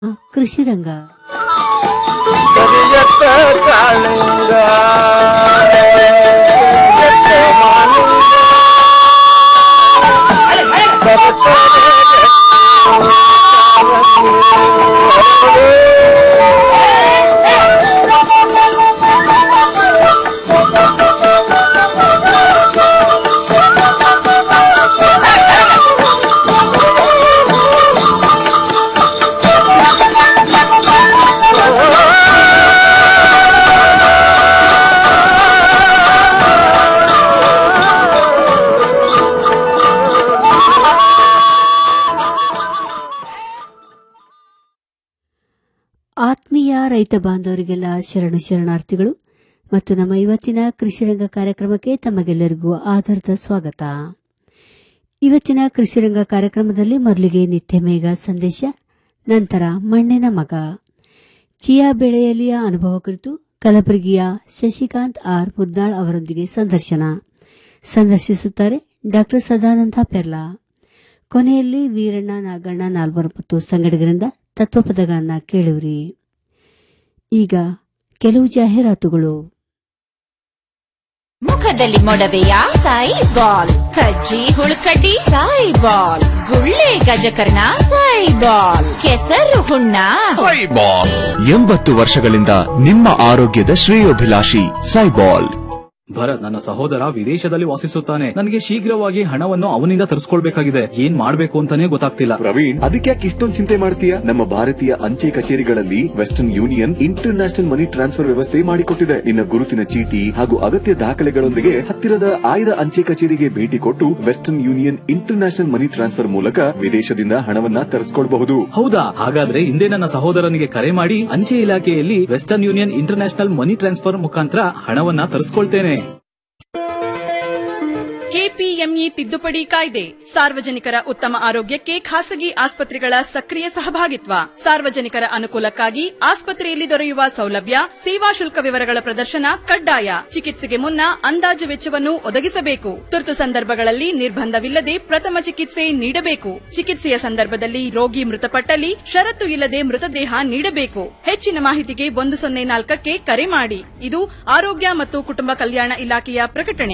ಕೃಷಿ ರಂಗ ಕರಿಯತ್ತ ಕಾಳಿಂಗ ಕರಿಯತ್ತ ಮಾಲಿಂಗ ಆತ್ಮೀಯ ರೈತ ಬಾಂಧವರಿಗೆಲ್ಲ ಶರಣು ಶರಣಾರ್ಥಿಗಳು ಮತ್ತು ನಮ್ಮ ಇವತ್ತಿನ ಕೃಷಿ ರಂಗ ಕಾರ್ಯಕ್ರಮಕ್ಕೆ ತಮಗೆಲ್ಲರಿಗೂ ಆಧಾರದ ಸ್ವಾಗತ ಇವತ್ತಿನ ಕೃಷಿ ರಂಗ ಕಾರ್ಯಕ್ರಮದಲ್ಲಿ ಮೊದಲಿಗೆ ನಿತ್ಯ ಮೇಘ ಸಂದೇಶ ನಂತರ ಮಣ್ಣಿನ ಮಗ ಚಿಯಾ ಬೆಳೆಯಲಿಯ ಅನುಭವ ಕುರಿತು ಕಲಬುರಗಿಯ ಶಶಿಕಾಂತ್ ಆರ್ ಮುದ್ನಾಳ್ ಅವರೊಂದಿಗೆ ಸಂದರ್ಶನ ಸಂದರ್ಶಿಸುತ್ತಾರೆ ಡಾಕ್ಟರ್ ಸದಾನಂದ ಪೆರ್ಲಾ ಕೊನೆಯಲ್ಲಿ ವೀರಣ್ಣ ನಾಗಣ್ಣ ನಾಲ್ವರು ಮತ್ತು ಸಂಗಡಿಗರಿಂದ ತತ್ವಪದಗಳನ್ನ ಕೇಳುವಿರಿ ಈಗ ಕೆಲವು ಜಾಹೀರಾತುಗಳು ಮುಖದಲ್ಲಿ ಮೊಡವೆಯ ಸಾಯಿ ಬಾಲ್ ಕಜ್ಜಿ ಹುಳುಕಡ್ಡಿ ಸಾಯಿ ಬಾಲ್ ಗುಳ್ಳೆ ಗಜಕರ್ಣ ಸಾಯಿ ಬಾಲ್ ಕೆಸರು ಹುಣ್ಣ ಸೈಬಾಲ್ ಎಂಬತ್ತು ವರ್ಷಗಳಿಂದ ನಿಮ್ಮ ಆರೋಗ್ಯದ ಶ್ರೇಯೋಭಿಲಾಷಿ ಸೈಬಾಲ್ ಭರತ್ ನನ್ನ ಸಹೋದರ ವಿದೇಶದಲ್ಲಿ ವಾಸಿಸುತ್ತಾನೆ ನನಗೆ ಶೀಘ್ರವಾಗಿ ಹಣವನ್ನು ಅವನಿಂದ ತರಿಸ್ಕೊಳ್ಬೇಕಾಗಿದೆ ಏನ್ ಮಾಡ್ಬೇಕು ಅಂತಾನೆ ಗೊತ್ತಾಗ್ತಿಲ್ಲ ಪ್ರವೀಣ್ ಅದಕ್ಕೆ ಇಷ್ಟೊಂದು ಚಿಂತೆ ಮಾಡ್ತೀಯ ನಮ್ಮ ಭಾರತೀಯ ಅಂಚೆ ಕಚೇರಿಗಳಲ್ಲಿ Western Union international money transfer ವ್ಯವಸ್ಥೆ ಮಾಡಿಕೊಟ್ಟಿದೆ ನಿನ್ನ ಗುರುತಿನ ಚೀಟಿ ಹಾಗೂ ಅಗತ್ಯ ದಾಖಲೆಗಳೊಂದಿಗೆ ಹತ್ತಿರದ ಆಯ್ದ ಅಂಚೆ ಕಚೇರಿಗೆ ಭೇಟಿ ಕೊಟ್ಟು Western Union international money transfer ಮೂಲಕ ವಿದೇಶದಿಂದ ಹಣವನ್ನ ತರಿಸ್ಕೊಳ್ಬಹುದು ಹೌದಾ ಹಾಗಾದ್ರೆ ಹಿಂದೆ ನನ್ನ ಸಹೋದರನಿಗೆ ಕರೆ ಮಾಡಿ ಅಂಚೆ ಇಲಾಖೆಯಲ್ಲಿ Western Union international money transfer ಮುಖಾಂತರ ಹಣವನ್ನ ತರಿಸ್ಕೊಳ್ತೇನೆ ಕೆಪಿಎಂಇ ತಿದ್ದುಪಡಿ ಕಾಯ್ದೆ ಸಾರ್ವಜನಿಕರ ಉತ್ತಮ ಆರೋಗ್ಯಕ್ಕೆ ಖಾಸಗಿ ಆಸ್ಪತ್ರೆಗಳ ಸಕ್ರಿಯ ಸಹಭಾಗಿತ್ವ ಸಾರ್ವಜನಿಕರ ಅನುಕೂಲಕ್ಕಾಗಿ ಆಸ್ಪತ್ರೆಯಲ್ಲಿ ದೊರೆಯುವ ಸೌಲಭ್ಯ ಸೇವಾ ಶುಲ್ಕ ವಿವರಗಳ ಪ್ರದರ್ಶನ ಕಡ್ಡಾಯ ಚಿಕಿತ್ಸೆಗೆ ಮುನ್ನ ಅಂದಾಜು ವೆಚ್ಚವನ್ನು ಒದಗಿಸಬೇಕು ತುರ್ತು ಸಂದರ್ಭಗಳಲ್ಲಿ ನಿರ್ಬಂಧವಿಲ್ಲದೆ ಪ್ರಥಮ ಚಿಕಿತ್ಸೆ ನೀಡಬೇಕು ಚಿಕಿತ್ಸೆಯ ಸಂದರ್ಭದಲ್ಲಿ ರೋಗಿ ಮೃತಪಟ್ಟಲ್ಲಿ ಷರತ್ತು ಇಲ್ಲದೆ ಮೃತದೇಹ ನೀಡಬೇಕು ಹೆಚ್ಚಿನ ಮಾಹಿತಿಗೆ ಒಂದು ಸೊನ್ನೆ ನಾಲ್ಕಕ್ಕೆ ಕರೆ ಮಾಡಿ ಇದು ಆರೋಗ್ಯ ಮತ್ತು ಕುಟುಂಬ ಕಲ್ಯಾಣ ಇಲಾಖೆಯ ಪ್ರಕಟಣೆ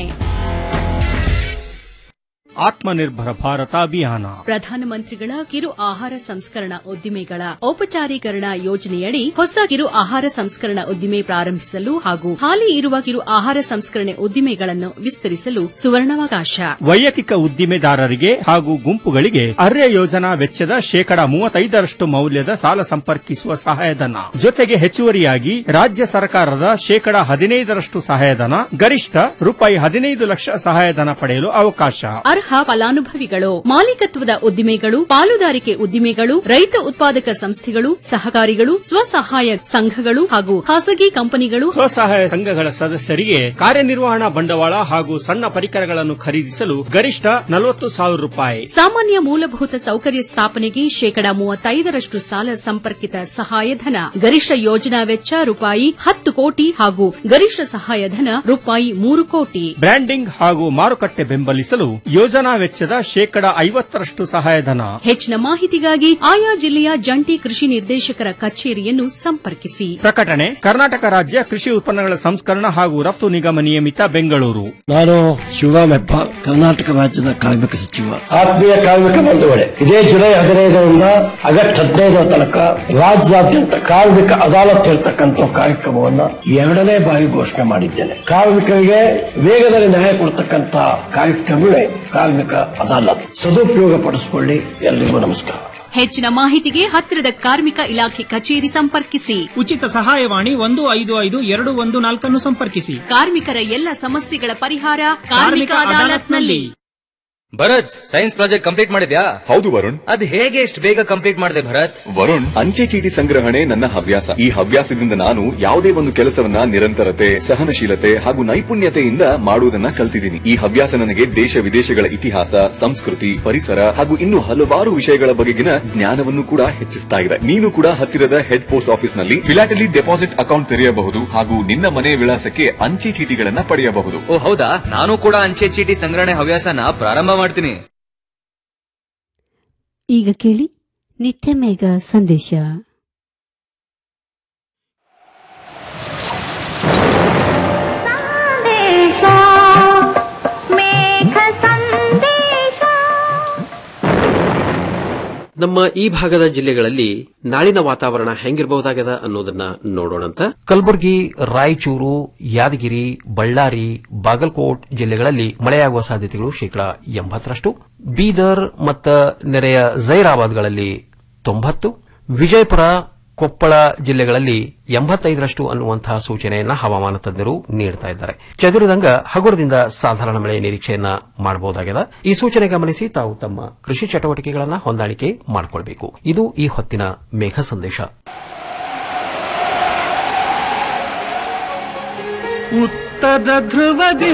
ಆತ್ಮನಿರ್ಭರ ಭಾರತ ಅಭಿಯಾನ ಪ್ರಧಾನಮಂತ್ರಿಗಳ ಕಿರು ಆಹಾರ ಸಂಸ್ಕರಣಾ ಉದ್ದಿಮೆಗಳ ಔಪಚಾರೀಕರಣ ಯೋಜನೆಯಡಿ ಹೊಸ ಕಿರು ಆಹಾರ ಸಂಸ್ಕರಣಾ ಉದ್ದಿಮೆ ಪ್ರಾರಂಭಿಸಲು ಹಾಗೂ ಹಾಲಿ ಇರುವ ಕಿರು ಆಹಾರ ಸಂಸ್ಕರಣೆ ಉದ್ದಿಮೆಗಳನ್ನು ವಿಸ್ತರಿಸಲು ಸುವರ್ಣಾವಕಾಶ ವೈಯಕ್ತಿಕ ಉದ್ದಿಮೆದಾರರಿಗೆ ಹಾಗೂ ಗುಂಪುಗಳಿಗೆ ಅರ್ಯ ಯೋಜನಾ ವೆಚ್ಚದ ಶೇಕಡ ಮೂವತ್ತೈದರಷ್ಟು ಮೌಲ್ಯದ ಸಾಲ ಸಂಪರ್ಕಿಸುವ ಸಹಾಯಧನ ಜೊತೆಗೆ ಹೆಚ್ಚುವರಿಯಾಗಿ ರಾಜ್ಯ ಸರ್ಕಾರದ ಶೇಕಡ ಹದಿನೈದರಷ್ಟು ಸಹಾಯಧನ ಗರಿಷ್ಠ ರೂಪಾಯಿ ಹದಿನೈದು ಲಕ್ಷ ಸಹಾಯಧನ ಪಡೆಯಲು ಅವಕಾಶ ಅರ್ಹ ಫಲಾನುಭವಿಗಳು ಮಾಲೀಕತ್ವದ ಉದ್ದಿಮೆಗಳು ಪಾಲುದಾರಿಕೆ ಉದ್ದಿಮೆಗಳು ರೈತ ಉತ್ಪಾದಕ ಸಂಸ್ಥೆಗಳು ಸಹಕಾರಿಗಳು ಸ್ವಸಹಾಯ ಸಂಘಗಳು ಹಾಗೂ ಖಾಸಗಿ ಕಂಪನಿಗಳು ಸ್ವಸಹಾಯ ಸಂಘಗಳ ಸದಸ್ಯರಿಗೆ ಕಾರ್ಯನಿರ್ವಹಣಾ ಬಂಡವಾಳ ಹಾಗೂ ಸಣ್ಣ ಪರಿಕರಗಳನ್ನು ಖರೀದಿಸಲು ಗರಿಷ್ಠ ನಲವತ್ತು ಸಾವಿರ ರೂಪಾಯಿ ಸಾಮಾನ್ಯ ಮೂಲಭೂತ ಸೌಕರ್ಯ ಸ್ಥಾಪನೆಗೆ ಶೇಕಡ ಮೂವತ್ತೈದರಷ್ಟು ಸಾಲ ಸಂಪರ್ಕಿತ ಸಹಾಯಧನ ಗರಿಷ್ಠ ಯೋಜನಾ ವೆಚ್ಚ ರೂಪಾಯಿ ಹತ್ತು ಕೋಟಿ ಹಾಗೂ ಗರಿಷ್ಠ ಸಹಾಯಧನ ರೂಪಾಯಿ ಮೂರು ಕೋಟಿ ಬ್ರ್ಯಾಂಡಿಂಗ್ ಹಾಗೂ ಮಾರುಕಟ್ಟೆ ಬೆಂಬಲಿಸಲು ಯೋಜನಾ ವೆಚ್ಚದ ಶೇಕಡ ಐವತ್ತರಷ್ಟು ಸಹಾಯಧನ ಹೆಚ್ಚಿನ ಮಾಹಿತಿಗಾಗಿ ಆಯಾ ಜಿಲ್ಲೆಯ ಜಂಟಿ ಕೃಷಿ ನಿರ್ದೇಶಕರ ಕಚೇರಿಯನ್ನು ಸಂಪರ್ಕಿಸಿ ಪ್ರಕಟಣೆ ಕರ್ನಾಟಕ ರಾಜ್ಯ ಕೃಷಿ ಉತ್ಪನ್ನಗಳ ಸಂಸ್ಕರಣ ಹಾಗೂ ರಫ್ತು ನಿಗಮ ನಿಯಮಿತ ಬೆಂಗಳೂರು ನಾನು ಶಿವರಾಮ್ ಹೆಬ್ಬಾರ್ ಕರ್ನಾಟಕ ರಾಜ್ಯದ ಕಾರ್ಮಿಕ ಸಚಿವ ಆತ್ಮೀಯ ಕಾರ್ಮಿಕ ಬಂಧುಗಳೇ ಇದೇ ಜುಲೈ ಹದಿನೈದರಿಂದ ಆಗಸ್ಟ್ ಹದಿನೈದರ ತನಕ ರಾಜ್ಯಾದ್ಯಂತ ಕಾರ್ಮಿಕ ಅದಾಲತ್ ಇರತಕ್ಕಂಥ ಕಾರ್ಯಕ್ರಮವನ್ನ ಎರಡನೇ ಬಾರಿ ಘೋಷಣೆ ಮಾಡಿದ್ದೇನೆ ಕಾರ್ಮಿಕರಿಗೆ ವೇಗದಲ್ಲಿ ನ್ಯಾಯ ಕೊಡ್ತಕ್ಕಂಥ ಕಾರ್ಯಕ್ರಮವೇ ಕಾರ್ಮಿಕ ಅದಾಲತ್ ಸದುಪಯೋಗ ಪಡಿಸಿಕೊಳ್ಳಿ ಎಲ್ರಿಗೂ ನಮಸ್ಕಾರ ಹೆಚ್ಚಿನ ಮಾಹಿತಿಗೆ ಹತ್ತಿರದ ಕಾರ್ಮಿಕ ಇಲಾಖೆ ಕಚೇರಿ ಸಂಪರ್ಕಿಸಿ ಉಚಿತ ಸಹಾಯವಾಣಿ ಒಂದು ಐದು ಐದು ಎರಡು ಒಂದು ನಾಲ್ಕನ್ನು ಸಂಪರ್ಕಿಸಿ ಕಾರ್ಮಿಕರ ಎಲ್ಲ ಸಮಸ್ಯೆಗಳ ಪರಿಹಾರ ಕಾರ್ಮಿಕ ಅದಾಲತ್ನಲ್ಲಿ ಭರತ್ ಸೈನ್ಸ್ ಪ್ರಾಜೆಕ್ಟ್ ಕಂಪ್ಲೀಟ್ ಮಾಡಿದ್ಯಾ ಹೌದು ವರುಣ್ ಅದ್ ಹೇಗೆ ಇಷ್ಟು ಬೇಗ ಕಂಪ್ಲೀಟ್ ಮಾಡಿದೆ ಭರತ್ ವರುಣ್ ಅಂಚೆ ಚೀಟಿ ಸಂಗ್ರಹಣೆ ನನ್ನ ಹವ್ಯಾಸ ಈ ಹವ್ಯಾಸದಿಂದ ನಾನು ಯಾವುದೇ ಒಂದು ಕೆಲಸವನ್ನ ನಿರಂತರತೆ ಸಹನಶೀಲತೆ ಹಾಗೂ ನೈಪುಣ್ಯತೆಯಿಂದ ಮಾಡುವುದನ್ನ ಕಲ್ತಿದ್ದೀನಿ ಈ ಹವ್ಯಾಸ ನನಗೆ ದೇಶ ವಿದೇಶಗಳ ಇತಿಹಾಸ ಸಂಸ್ಕೃತಿ ಪರಿಸರ ಹಾಗೂ ಇನ್ನು ಹಲವಾರು ವಿಷಯಗಳ ಬಗೆಗಿನ ಜ್ಞಾನವನ್ನು ಕೂಡ ಹೆಚ್ಚಿಸ್ತಾ ಇದೆ ನೀನು ಕೂಡ ಹತ್ತಿರದ ಹೆಡ್ ಪೋಸ್ಟ್ ಆಫೀಸ್ ನಲ್ಲಿ ಫಿಲಾಟಲಿ ಡೆಪಾಸಿಟ್ ಅಕೌಂಟ್ ತೆರೆಯಬಹುದು ಹಾಗೂ ನಿನ್ನ ಮನೆ ವಿಳಾಸಕ್ಕೆ ಅಂಚೆ ಚೀಟಿಗಳನ್ನ ಪಡೆಯಬಹುದು ಓ ಹೌದಾ ನಾನು ಕೂಡ ಅಂಚೆ ಚೀಟಿ ಸಂಗ್ರಹಣೆ ಹವ್ಯಾಸನ ಪ್ರಾರಂಭ ಮಾಡ್ತೀನಿ ಈಗ ಕೇಳಿ ನಿತ್ಯ ಮೇಘ ಸಂದೇಶ ನಮ್ಮ ಈ ಭಾಗದ ಜಿಲ್ಲೆಗಳಲ್ಲಿ ನಾಳಿನ ವಾತಾವರಣ ಹೆಂಗಿರಬಹುದಾಗದ ಅನ್ನೋದನ್ನ ನೋಡೋಣಂತ ಕಲಬುರಗಿ ರಾಯಚೂರು ಯಾದಗಿರಿ ಬಳ್ಳಾರಿ ಬಾಗಲಕೋಟ್ ಜಿಲ್ಲೆಗಳಲ್ಲಿ ಮಳೆಯಾಗುವ ಸಾಧ್ಯತೆಗಳು ಶೇಕಡಾ ಎಂಬತ್ತರಷ್ಟು ಬೀದರ್ ಮತ್ತು ನೆರೆಯ ಜೈರಾಬಾದ್ಗಳಲ್ಲಿ ತೊಂಬತ್ತು ವಿಜಯಪುರ ಕೊಪ್ಪಳ ಜಿಲ್ಲೆಗಳಲ್ಲಿ ಎಂಬತ್ತೈದರಷ್ಟು ಅನ್ನುವಂತಹ ಸೂಚನೆಯನ್ನ ಹವಾಮಾನ ತಜ್ಞರು ನೀಡುತ್ತಾ ಇದ್ದಾರೆ ಚದುರಿದಂಗ ಹಗುರದಿಂದ ಸಾಧಾರಣ ಮಳೆಯ ನಿರೀಕ್ಷೆಯನ್ನ ಮಾಡಬಹುದಾಗಿದೆ ಈ ಸೂಚನೆ ಗಮನಿಸಿ ತಾವು ತಮ್ಮ ಕೃಷಿ ಚಟುವಟಿಕೆಗಳನ್ನ ಹೊಂದಾಣಿಕೆ ಮಾಡಿಕೊಳ್ಬೇಕು ಇದು ಈ ಹೊತ್ತಿನ ಮೇಘ ಸಂದೇಶ ಉತ್ತರ ಧ್ರುವದಿ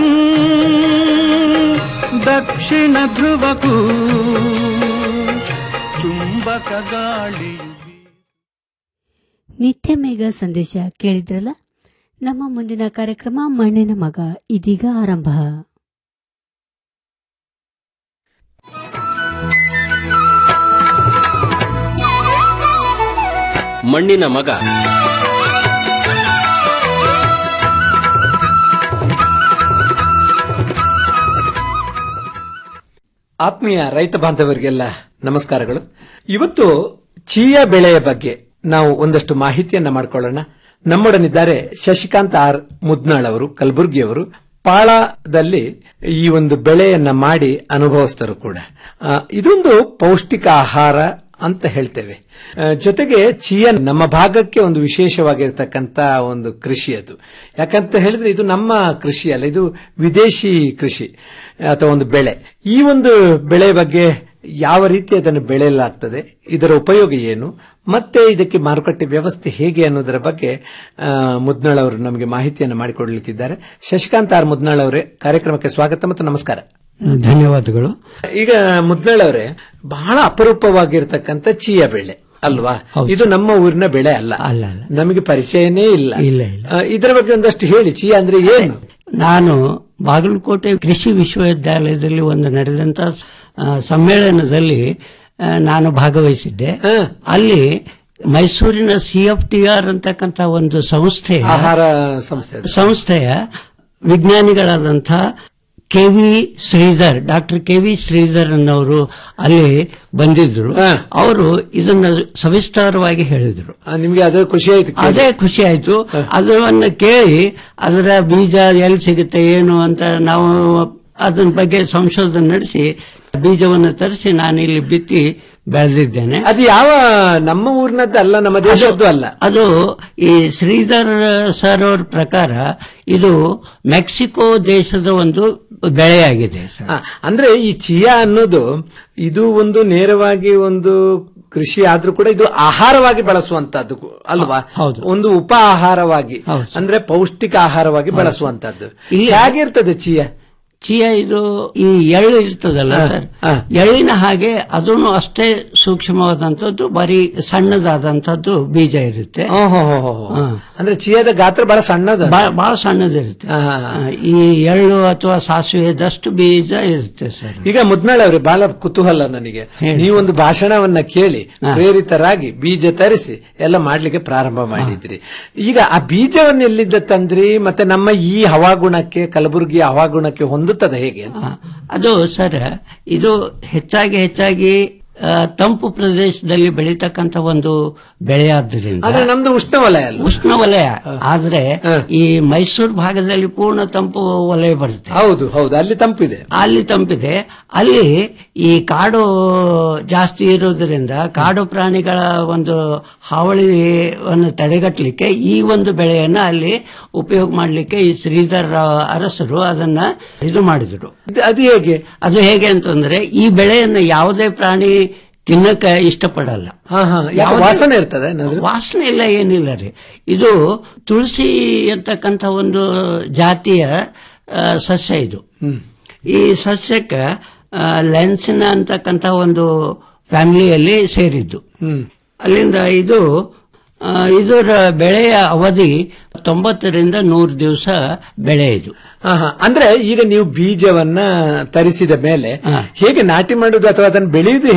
ದಕ್ಷಿಣ ಧ್ರುವಕ್ಕೂ ಚುಂಬಕ ಗಾಳಿಯು ನಿತ್ಯ ಮೇಘ ಸಂದೇಶ ಕೇಳಿದ್ರಲ್ಲ ನಮ್ಮ ಮುಂದಿನ ಕಾರ್ಯಕ್ರಮ ಮಣ್ಣಿನ ಮಗ ಇದೀಗ ಆರಂಭ ಮಣ್ಣಿನ ಮಗ ಆತ್ಮೀಯ ರೈತ ಬಾಂಧವರಿಗೆಲ್ಲ ನಮಸ್ಕಾರಗಳು ಇವತ್ತು ಚೀಯಾ ಬೆಳೆಯ ಬಗ್ಗೆ ನಾವು ಒಂದಷ್ಟು ಮಾಹಿತಿಯನ್ನ ಮಾಡಿಕೊಳ್ಳೋಣ ನಮ್ಮೊಡನಿದ್ದಾರೆ ಶಶಿಕಾಂತ್ ಆರ್ ಮುದ್ನಾಳ್ ಅವರು ಕಲಬುರಗಿಯವರು ಪಾಳದಲ್ಲಿ ಈ ಒಂದು ಬೆಳೆಯನ್ನ ಮಾಡಿ ಅನುಭವಿಸ್ತರು ಕೂಡ ಆ, ಇದೊಂದು ಪೌಷ್ಟಿಕ ಆಹಾರ ಅಂತ ಹೇಳ್ತೇವೆ ಆ, ಜೊತೆಗೆ ಚಿಯಾ ನಮ್ಮ ಭಾಗಕ್ಕೆ ಒಂದು ವಿಶೇಷವಾಗಿರ್ತಕ್ಕಂತ ಒಂದು ಕೃಷಿ ಅದು ಯಾಕಂತ ಹೇಳಿದ್ರೆ ಇದು ನಮ್ಮ ಕೃಷಿ ಅಲ್ಲ ಇದು ವಿದೇಶಿ ಕೃಷಿ ಅಥವಾ ಒಂದು ಬೆಳೆ ಈ ಒಂದು ಬೆಳೆ ಬಗ್ಗೆ ಯಾವ ರೀತಿ ಅದನ್ನು ಬೆಳೆಯಲಾಗ್ತದೆ ಇದರ ಉಪಯೋಗ ಏನು ಮತ್ತೆ ಇದಕ್ಕೆ ಮಾರುಕಟ್ಟೆ ವ್ಯವಸ್ಥೆ ಹೇಗೆ ಅನ್ನೋದರ ಬಗ್ಗೆ ಆ, ಮುದ್ನಾಳ್ ಅವರು ನಮಗೆ ಮಾಹಿತಿಯನ್ನು ಮಾಡಿಕೊಡ್ಲಿಕ್ಕಿದ್ದಾರೆ ಶಶಿಕಾಂತ್ ಆರ್ ಮುದ್ನಾಳ್ ಅವರೇ ಕಾರ್ಯಕ್ರಮಕ್ಕೆ ಸ್ವಾಗತ ಮತ್ತು ನಮಸ್ಕಾರ ಧನ್ಯವಾದಗಳು ಈಗ ಮುದ್ನಾಳ್ ಅವರೇ ಬಹಳ ಅಪರೂಪವಾಗಿರ್ತಕ್ಕಂಥ ಚೀಯ ಬೆಳೆ ಅಲ್ವಾ ಇದು ನಮ್ಮ ಊರಿನ ಬೆಳೆ ಅಲ್ಲ ಅಲ್ಲ ಅಲ್ಲ ನಮಗೆ ಪರಿಚಯನೇ ಇಲ್ಲ ಇಲ್ಲ ಇಲ್ಲ ಆ, ಇದರ ಬಗ್ಗೆ ಒಂದಷ್ಟು ಹೇಳಿ ಚೀಯ ಅಂದ್ರೆ ಏನು ನಾನು ಬಾಗಲಕೋಟೆ ಕೃಷಿ ವಿಶ್ವವಿದ್ಯಾಲಯದಲ್ಲಿ ಒಂದು ನಡೆದಂತ ಆ, ಸಮ್ಮೇಳನದಲ್ಲಿ ಆ, ನಾನು ಭಾಗವಹಿಸಿದ್ದೆ ಅಲ್ಲಿ ಮೈಸೂರಿನ ಸಿಎಫ್ಟಿಆರ್ ಅಂತಕ್ಕಂಥ ಒಂದು ಸಂಸ್ಥೆ ಆಹಾರ ಸಂಸ್ಥೆ ಅದು. ಸಂಸ್ಥೆಯ ವಿಜ್ಞಾನಿಗಳಾದಂಥ K V Sridhar doctor K V Sridhar ಅನ್ನೋರು ಅಲ್ಲಿ ಬಂದಿದ್ರು ಅವರು ಇದನ್ನ ಸವಿಸ್ತಾರವಾಗಿ ಹೇಳಿದ್ರು ಆ, ನಿಮ್ಗೆ ಅದು ಖುಷಿ ಆಯ್ತು ಕೇಳಿ. ಅದೇ ಖುಷಿ ಆಯ್ತು ಅದನ್ನ ಕೇಳಿ ಅದರ ಬೀಜ ಎಲ್ಲಿ ಸಿಗುತ್ತೆ ಏನು ಅಂತ ನಾವು ಅದನ್ನ ಬಗ್ಗೆ ಸಂಶೋಧನೆ ನಡೆಸಿ ಬೀಜವನ್ನು ತರಿಸಿ ನಾನು ಇಲ್ಲಿ ಬಿತ್ತಿ ಬೆಳೆದಿದ್ದೇನೆ ಅದು ಯಾವ ನಮ್ಮ ಊರಿನದ್ದು ಅಲ್ಲ ನಮ್ಮ ದೇಶದ್ದು ಅಲ್ಲ ಅದು ಈ ಶ್ರೀಧರ್ ಸರ್ ಅವ್ರ ಪ್ರಕಾರ ಇದು ಮೆಕ್ಸಿಕೋ ದೇಶದ ಒಂದು ಬೆಳೆಯಾಗಿದೆ ಸರ್ ಆ, ಅಂದ್ರೆ ಈ ಚಿಯಾ ಅನ್ನೋದು ಇದು ಒಂದು ನೇರವಾಗಿ ಒಂದು ಕೃಷಿ ಆದ್ರೂ ಕೂಡ ಇದು ಆಹಾರವಾಗಿ ಬಳಸುವಂತದ್ದು ಅಲ್ವಾ ಒಂದು ಉಪ ಆಹಾರವಾಗಿ ಅಂದ್ರೆ ಪೌಷ್ಟಿಕ ಆಹಾರವಾಗಿ ಬಳಸುವಂತದ್ದು ಹೇಗಿರ್ತದೆ ಚಿಯಾ ಚಿಯಾ ಇದು ಈ ಎಳ್ಳು ಇರ್ತದಲ್ಲ ಸರ್ ಎಳ್ಳಿನ ಹಾಗೆ ಅದೂ ಅಷ್ಟೇ ಸೂಕ್ಷ್ಮವಾದಂತದ್ದು ಬರೀ ಸಣ್ಣದಾದಂತದ್ದು ಬೀಜ ಇರುತ್ತೆ ಹಾ. ಅಂದ್ರೆ ಚಿಯಾದ ಗಾತ್ರ ಬಹಳ ಸಣ್ಣದ ಬಹಳ ಬಹಳ ಸಣ್ಣದಿರುತ್ತೆ ಆ, ಈ ಎಳ್ಳು ಅಥವಾ ಸಾಸಿವೆದಷ್ಟು ಬೀಜ ಇರುತ್ತೆ ಸರ್ ಈಗ ಮುದ್ನಾಳ್ ಅವ್ರೆ ಬಹಳ ಕುತೂಹಲ ನನಗೆ ನೀವೊಂದು ಭಾಷಣವನ್ನ ಕೇಳಿ ಪ್ರೇರಿತರಾಗಿ ಬೀಜ ತರಿಸಿ ಎಲ್ಲ ಮಾಡ್ಲಿಕ್ಕೆ ಪ್ರಾರಂಭ ಮಾಡಿದ್ರಿ ಈಗ ಆ ಬೀಜವನ್ನು ಎಲ್ಲಿಂದ ತಂದ್ರಿ ಮತ್ತೆ ನಮ್ಮ ಈ ಹವಾಗುಣಕ್ಕೆ ಕಲಬುರಗಿ ಹವಾಗುಣಕ್ಕೆ ಹೊಂದುತ್ತದೆ ಹೇಗೆ ಅಂತ ಅದು ಸರ್ ಇದು ಹೆಚ್ಚಾಗಿ ಹೆಚ್ಚಾಗಿ ಆ, ತಂಪು ಪ್ರದೇಶದಲ್ಲಿ ಬೆಳೀತಕ್ಕಂತ ಒಂದು ಬೆಳೆಯಾದ್ದರಿಂದ ಆದ್ರೆ ನಮ್ದು ಉಷ್ಣವಲಯ ಅಲ್ಲ ಉಷ್ಣವಲಯ ಆದ್ರೆ ಈ ಮೈಸೂರು ಭಾಗದಲ್ಲಿ ಪೂರ್ಣ ತಂಪು ವಲಯ ಬರುತ್ತೆ ಹೌದು ಹೌದು ಅಲ್ಲಿ ತಂಪಿದೆ ಅಲ್ಲಿ ತಂಪಿದೆ ಅಲ್ಲಿ ಈ ಕಾಡು ಜಾಸ್ತಿ ಇರೋದ್ರಿಂದ ಕಾಡು ಪ್ರಾಣಿಗಳ ಒಂದು ಹಾವಳಿಯನ್ನು ತಡೆಗಟ್ಟಲಿಕ್ಕೆ ಈ ಒಂದು ಬೆಳೆಯನ್ನ ಅಲ್ಲಿ ಉಪಯೋಗ ಮಾಡಲಿಕ್ಕೆ ಈ ಶ್ರೀಧರ್ ಅರಸರು ಅದನ್ನ ಇದು ಮಾಡಿದ್ರು ಅದು ಹೇಗೆ ಅದು ಹೇಗೆ ಅಂತಂದ್ರೆ ಈ ಬೆಳೆಯನ್ನು ಯಾವುದೇ ಪ್ರಾಣಿ ತಿನ್ನಕ್ಕೆ ಇಷ್ಟಪಡಲ್ಲ ಹಾ ಹಾ ಯಾಕೆ ಯಾವುದೇ- ವಾಸನೆ ಇರ್ತದೆ ಏನಾದ್ರು? ವಾಸನೆ ಇಲ್ಲ ಏನಿಲ್ಲ ರೀ ಇದು ತುಳಸಿ ಅಂತಕ್ಕಂಥ ಒಂದು ಜಾತಿಯ ಆ, ಸಸ್ಯ ಇದು ಈ ಸಸ್ಯಕ್ಕೆ ಲೆನ್ಸಿನ ಅಂತಕ್ಕಂಥ ಒಂದು ಫ್ಯಾಮಿಲಿಯಲ್ಲಿ ಸೇರಿದ್ದು ಅಲ್ಲಿಂದ ಇದು ಆ, ಇದರ ಬೆಳೆಯ ಅವಧಿ ತೊಂಬತ್ತರಿಂದ ನೂರು ದಿವಸ ಬೆಳೆ ಇದು ಹಾ, ಹಾ. ಅಂದ್ರೆ ಈಗ ನೀವು ಬೀಜವನ್ನ ತರಿಸಿದ ಮೇಲೆ ಹೇಗೆ ನಾಟಿ ಮಾಡುದು ಅಥವಾ ಅದನ್ನು ಬೆಳೆಯುವುದು ಹೇಗೆ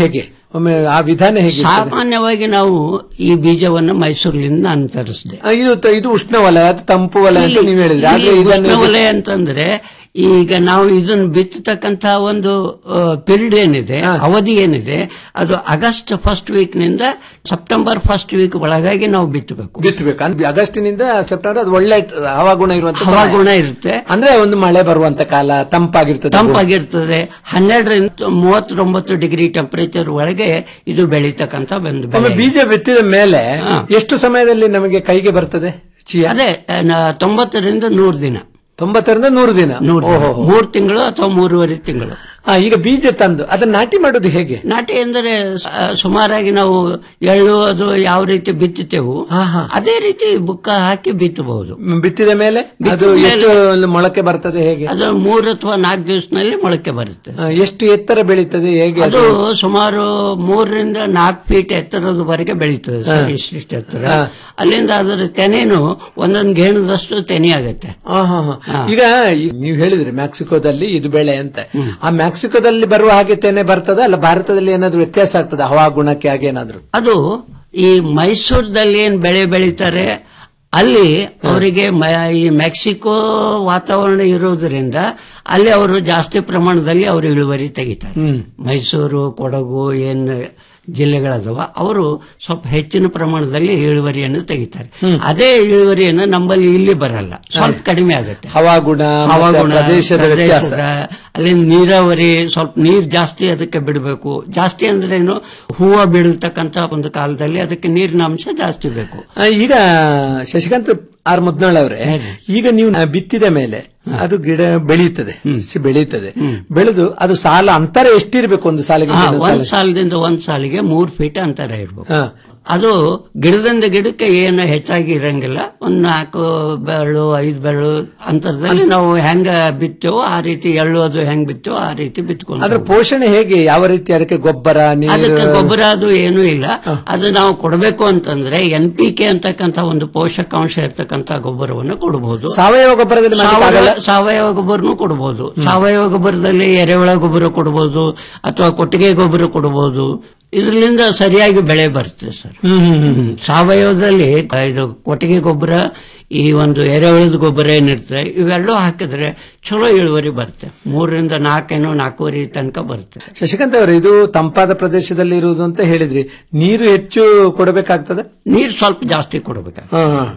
ಒಮ್ಮೆ ಆ ವಿಧಾನ ಹೇಗೆ ಸಾಮಾನ್ಯವಾಗಿ ನಾವು ಈ ಬೀಜವನ್ನು ಮೈಸೂರಿನಿಂದ ಅಂತರಿಸಿದೆ ಇದು ತ- ಇದು ಉಷ್ಣವಲಯ ಅದು ತಂಪು ವಲಯ ಅಂತ ನೀವು ಹೇಳಿದ್ರೆ ಆದ್ರೆ ಇದನ್ನು ಉಷ್ಣವಲಯ ಅಂತಂದ್ರೆ ಈಗ ನಾವು ಇದನ್ನು ಬಿತ್ತತಕ್ಕಂತ ಒಂದು ಪೀರಿಯಡ್ ಏನಿದೆ ಅವಧಿ ಏನಿದೆ ಅದು ಆಗಸ್ಟ್ ಫಸ್ಟ್ ವೀಕ್ ನಿಂದ ಸೆಪ್ಟೆಂಬರ್ ಫಸ್ಟ್ ವೀಕ್ ಒಳಗಾಗಿ ನಾವು ಬಿತ್ತಬೇಕು ಬಿತ್ತಬೇಕು ಅಂದ್ರೆ ಆಗಸ್ಟಿನಿಂದ ಸೆಪ್ಟೆಂಬರ್ ಅದು ಒಳ್ಳೆ ಹವಾಗುಣ ಇರುವಂತ ಸಮಯ. ಹವಾಗುಣ ಇರುತ್ತೆ ಅಂದ್ರೆ ಒಂದು ಮಳೆ ಬರುವಂತ ಕಾಲ ತಂಪಾಗಿರ್ತದೆ ತಂಪಾಗಿರ್ತದೆ ಹನ್ನೆರಡರಿಂದ ಮೂವತ್ತೊಂಬತ್ತು ಡಿಗ್ರಿ ಟೆಂಪರೇಚರ್ ಒಳಗೆ ಇದು ಬೆಳೀತಕ್ಕಂತ ಒಂದು ಒಮ್ಮೆ ಬೆಳೆ ಬೀಜ ಬಿತ್ತಿದ ಮೇಲೆ ಎಷ್ಟು ಸಮಯದಲ್ಲಿ ನಮಗೆ ಕೈಗೆ ಬರ್ತದೆ ಚಿಯಾ ಅದೇ ಆ, ನ- ತೊಂಬತ್ತರಿಂದ ನೂರು ದಿನ ತೊಂಬತ್ತರಿಂದ ನೂರು ದಿನ ನೂರು ದಿನ. ಓಹೋ. ಮೂರು ತಿಂಗಳು ಅಥವಾ ಮೂರುವರೆ ತಿಂಗಳು ಆ, ಈಗ ಬೀಜ ತಂದು ಅದನ್ನ ನಾಟಿ ಮಾಡೋದು ಹೇಗೆ ನಾಟಿ ಎಂದರೆ ಆ, ಸುಮಾರಾಗಿ ನಾವು ಎಳ್ಳು ಅದು ಯಾವ ರೀತಿ ಬಿತ್ತುತ್ತೇವು ಅದೇ ರೀತಿ ಬುಕ್ಕ ಹಾಕಿ ಬಿತ್ತಬಹುದು ಮ್, ಬಿತ್ತಿದ ಮೇಲೆ ಬಿತ್ತಿದ ಅದು ಮೇಲೆ- ಎಷ್ಟು ಒಂದು ಮೊಳಕೆ ಬರ್ತದೆ ಹೇಗೆ ಅದು ಮೂರು ಅಥವಾ ನಾಲ್ಕು ದಿವಸದಲ್ಲಿ ಮೊಳಕೆ ಬರುತ್ತೆ ಆ, ಎಷ್ಟು ಎತ್ತರ ಬೆಳೀತದೆ ಹೇಗೆ ಅದು ಸುಮಾರು ಮೂರರಿಂದ ನಾಲ್ಕು ಫೀಟ್ ಎತ್ತರದವರೆಗೆ ಬೆಳೀತದೆ ಸರ್ ಇಷ್ಟಿಷ್ಟು ಎತ್ತರ ಹಾ. ಅಲ್ಲಿಂದ ಅದರ ತೆನೆನು ಒಂದೊಂದು ಗೇಣದಷ್ಟು ತೆನೆ ಆಗುತ್ತೆ ಆ, ಹಾ, ಹಾ. ಈಗ ಈ- ನೀವು ಹೇಳಿದ್ರಿ ಮೆಕ್ಸಿಕೋದಲ್ಲಿ ಇದು ಬೆಳೆ ಅಂತ ಆ ಮೆಕ್ಸಿಕೋದಲ್ಲಿ ಬರುವ ಹಾಗೆ ತೆನೆ ಬರ್ತದ ಅಲ್ಲ ಭಾರತದಲ್ಲಿ ಏನಾದ್ರು ವ್ಯತ್ಯಾಸ ಆಗ್ತದ ಹವಾಗುಣಕ್ಕೆ ಹಾಗೆ ಏನಾದ್ರು ಅದು ಈ ಮೈಸೂರದಲ್ಲಿ ಏನ್ ಬೆಳೆ ಬೆಳೀತಾರೆ ಅಲ್ಲಿ ಅವರಿಗೆ ಮ- ಈ ಮೆಕ್ಸಿಕೋ ವಾತಾವರಣ ಇರೋದ್ರಿಂದ ಅಲ್ಲಿ ಅವರು ಜಾಸ್ತಿ ಪ್ರಮಾಣದಲ್ಲಿ ಅವರು ಇಳುವರಿ ತೆಗಿತಾರೆ ಮೈಸೂರು ಕೊಡಗು ಏನ್ ಜಿಲ್ಲೆಗಳದವ ಅವರು ಸ್ವಲ್ಪ ಹೆಚ್ಚಿನ ಪ್ರಮಾಣದಲ್ಲಿ ಇಳುವರಿಯನ್ನು ತೆಗಿತಾರೆ ಅದೇ ಇಳುವರಿಯನ್ನು ನಮ್ಮಲ್ಲಿ ಇಲ್ಲಿ ಬರಲ್ಲ ಸ್ವಲ್ಪ ಕಡಿಮೆ ಆಗುತ್ತೆ ಹವಾಗುಣ ಮತ್ತೆ ಹವಾಗುಣ ಪ್ರದೇಶದ ವ್ಯತ್ಯಾಸ ಪ್ರದೇಶದ, ಅಲ್ಲಿ ನೀರಾವರಿ ಸ್ವಲ್ಪ ನೀರ್ ಜಾಸ್ತಿ ಅದಕ್ಕೆ ಬಿಡಬೇಕು ಜಾಸ್ತಿ ಅಂದ್ರೇನು ಹೂವು ಬಿಡತಕ್ಕಂತ ಒಂದು ಕಾಲದಲ್ಲಿ ಅದಕ್ಕೆ ನೀರಿನ ಅಂಶ ಜಾಸ್ತಿ ಬೇಕು ಆ, ಈಗ ಶಶಿಕಾಂತ್ ಆರ್ ಮುದ್ನಾಳ್ ಅವರೇ ಈಗ ನೀವು ಬಿತ್ತಿದ ಮೇಲೆ ಅದು ಗಿಡ ಬೆಳೀತದೆ ಸಸಿ ಬೆಳೀತದೆ ಬೆಳೆದು ಅದು ಸಾಲ ಅಂತರ ಎಷ್ಟಿರ್ಬೇಕು ಒಂದು ಸಾಲಿಗೆ ಹಾ, ಇನ್ನೊಂದು ಒಂದ್ ಸಾಲಿಗೆ? ಸಾಲದಿಂದ ಒಂದ್ ಸಾಲಿಗೆ ಮೂರ್ ಫೀಟ್ ಅಂತರ ಇರ್ಬೇಕು ಹಾ. ಅದು ಗಿಡದಿಂದ ಗಿಡಕ್ಕೆ ಏನು ಹೆಚ್ಚಾಗಿ ಇರಂಗಿಲ್ಲ ಒಂದ್ ನಾಲ್ಕು ಬೆರಳು ಐದು ಬೆರಳು ಅಂತರದಲ್ಲಿ ನಾವು ಹೆಂಗ ಬಿತ್ತೇವೋ ಆ ರೀತಿ ಎಳ್ಳು ಅದು ಹೆಂಗ್ ಬಿತ್ತೇವೋ ಆ ರೀತಿ ಬಿತ್ಕೊಂಡು ಅದ್ರ ಪೋಷಣೆ ಹೇಗೆ ಯಾವ ರೀತಿ ಅದಕ್ಕೆ ಗೊಬ್ಬರ ನೀರು ಅದಕ್ಕೆ ಗೊಬ್ಬರ ಅದು ಏನೂ ಇಲ್ಲ ಅದು ನಾವು ಕೊಡಬೇಕು ಅಂತಂದ್ರೆ ಎನ್ ಪಿ ಕೆ ಅಂತಕ್ಕಂತ ಒಂದು ಪೋಷಕಾಂಶ ಇರ್ತಕ್ಕಂತ ಗೊಬ್ಬರವನ್ನು ಕೊಡಬಹುದು ಸಾವಯವ ಗೊಬ್ಬರದಲ್ಲಿ ಮಾಡ್ಲಿಕ್ಕೆ ಆಗಲ್ಲ? ಸಾವಯವ- ಸಾವಯವ ಗೊಬ್ಬರನು ಕೊಡಬಹುದು ಸಾವಯವ ಗೊಬ್ಬರದಲ್ಲಿ ಎರೆಹುಳ ಗೊಬ್ಬರ ಕೊಡಬಹುದು ಅಥವಾ ಕೊಟ್ಟಿಗೆ ಗೊಬ್ಬರ ಕೊಡಬಹುದು ಇದರಿಂದ ಸರಿಯಾಗಿ ಬೆಳೆ ಬರುತ್ತೆ ಸರ್ ಹ್ಮ್. ಸಾವಯವದಲ್ಲಿ ಇದು ಕೊಟ್ಟಿಗೆ ಗೊಬ್ಬರ ಈ ಒಂದು ಎರೆಹುಳದ ಗೊಬ್ಬರ ಏನಿರ್ತದೆ ಇವೆಲ್ಲೂ ಹಾಕಿದ್ರೆ ಚಲೋ ಇಳುವರಿ ಬರುತ್ತೆ ಮೂರರಿಂದ ನಾಲ್ಕೇನೋ ನಾಲ್ಕೂವರೆ ತನಕ ಬರುತ್ತೆ ಶಶಿಕಾಂತ್ ಅವರು ಇದು ತಂಪಾದ ಪ್ರದೇಶದಲ್ಲಿ ಇರುವುದು ಅಂತ ಹೇಳಿದ್ರಿ ನೀರು ಹೆಚ್ಚು ಕೊಡಬೇಕಾಗ್ತದೆ ನೀರು ಸ್ವಲ್ಪ ಜಾಸ್ತಿ ಕೊಡಬೇಕು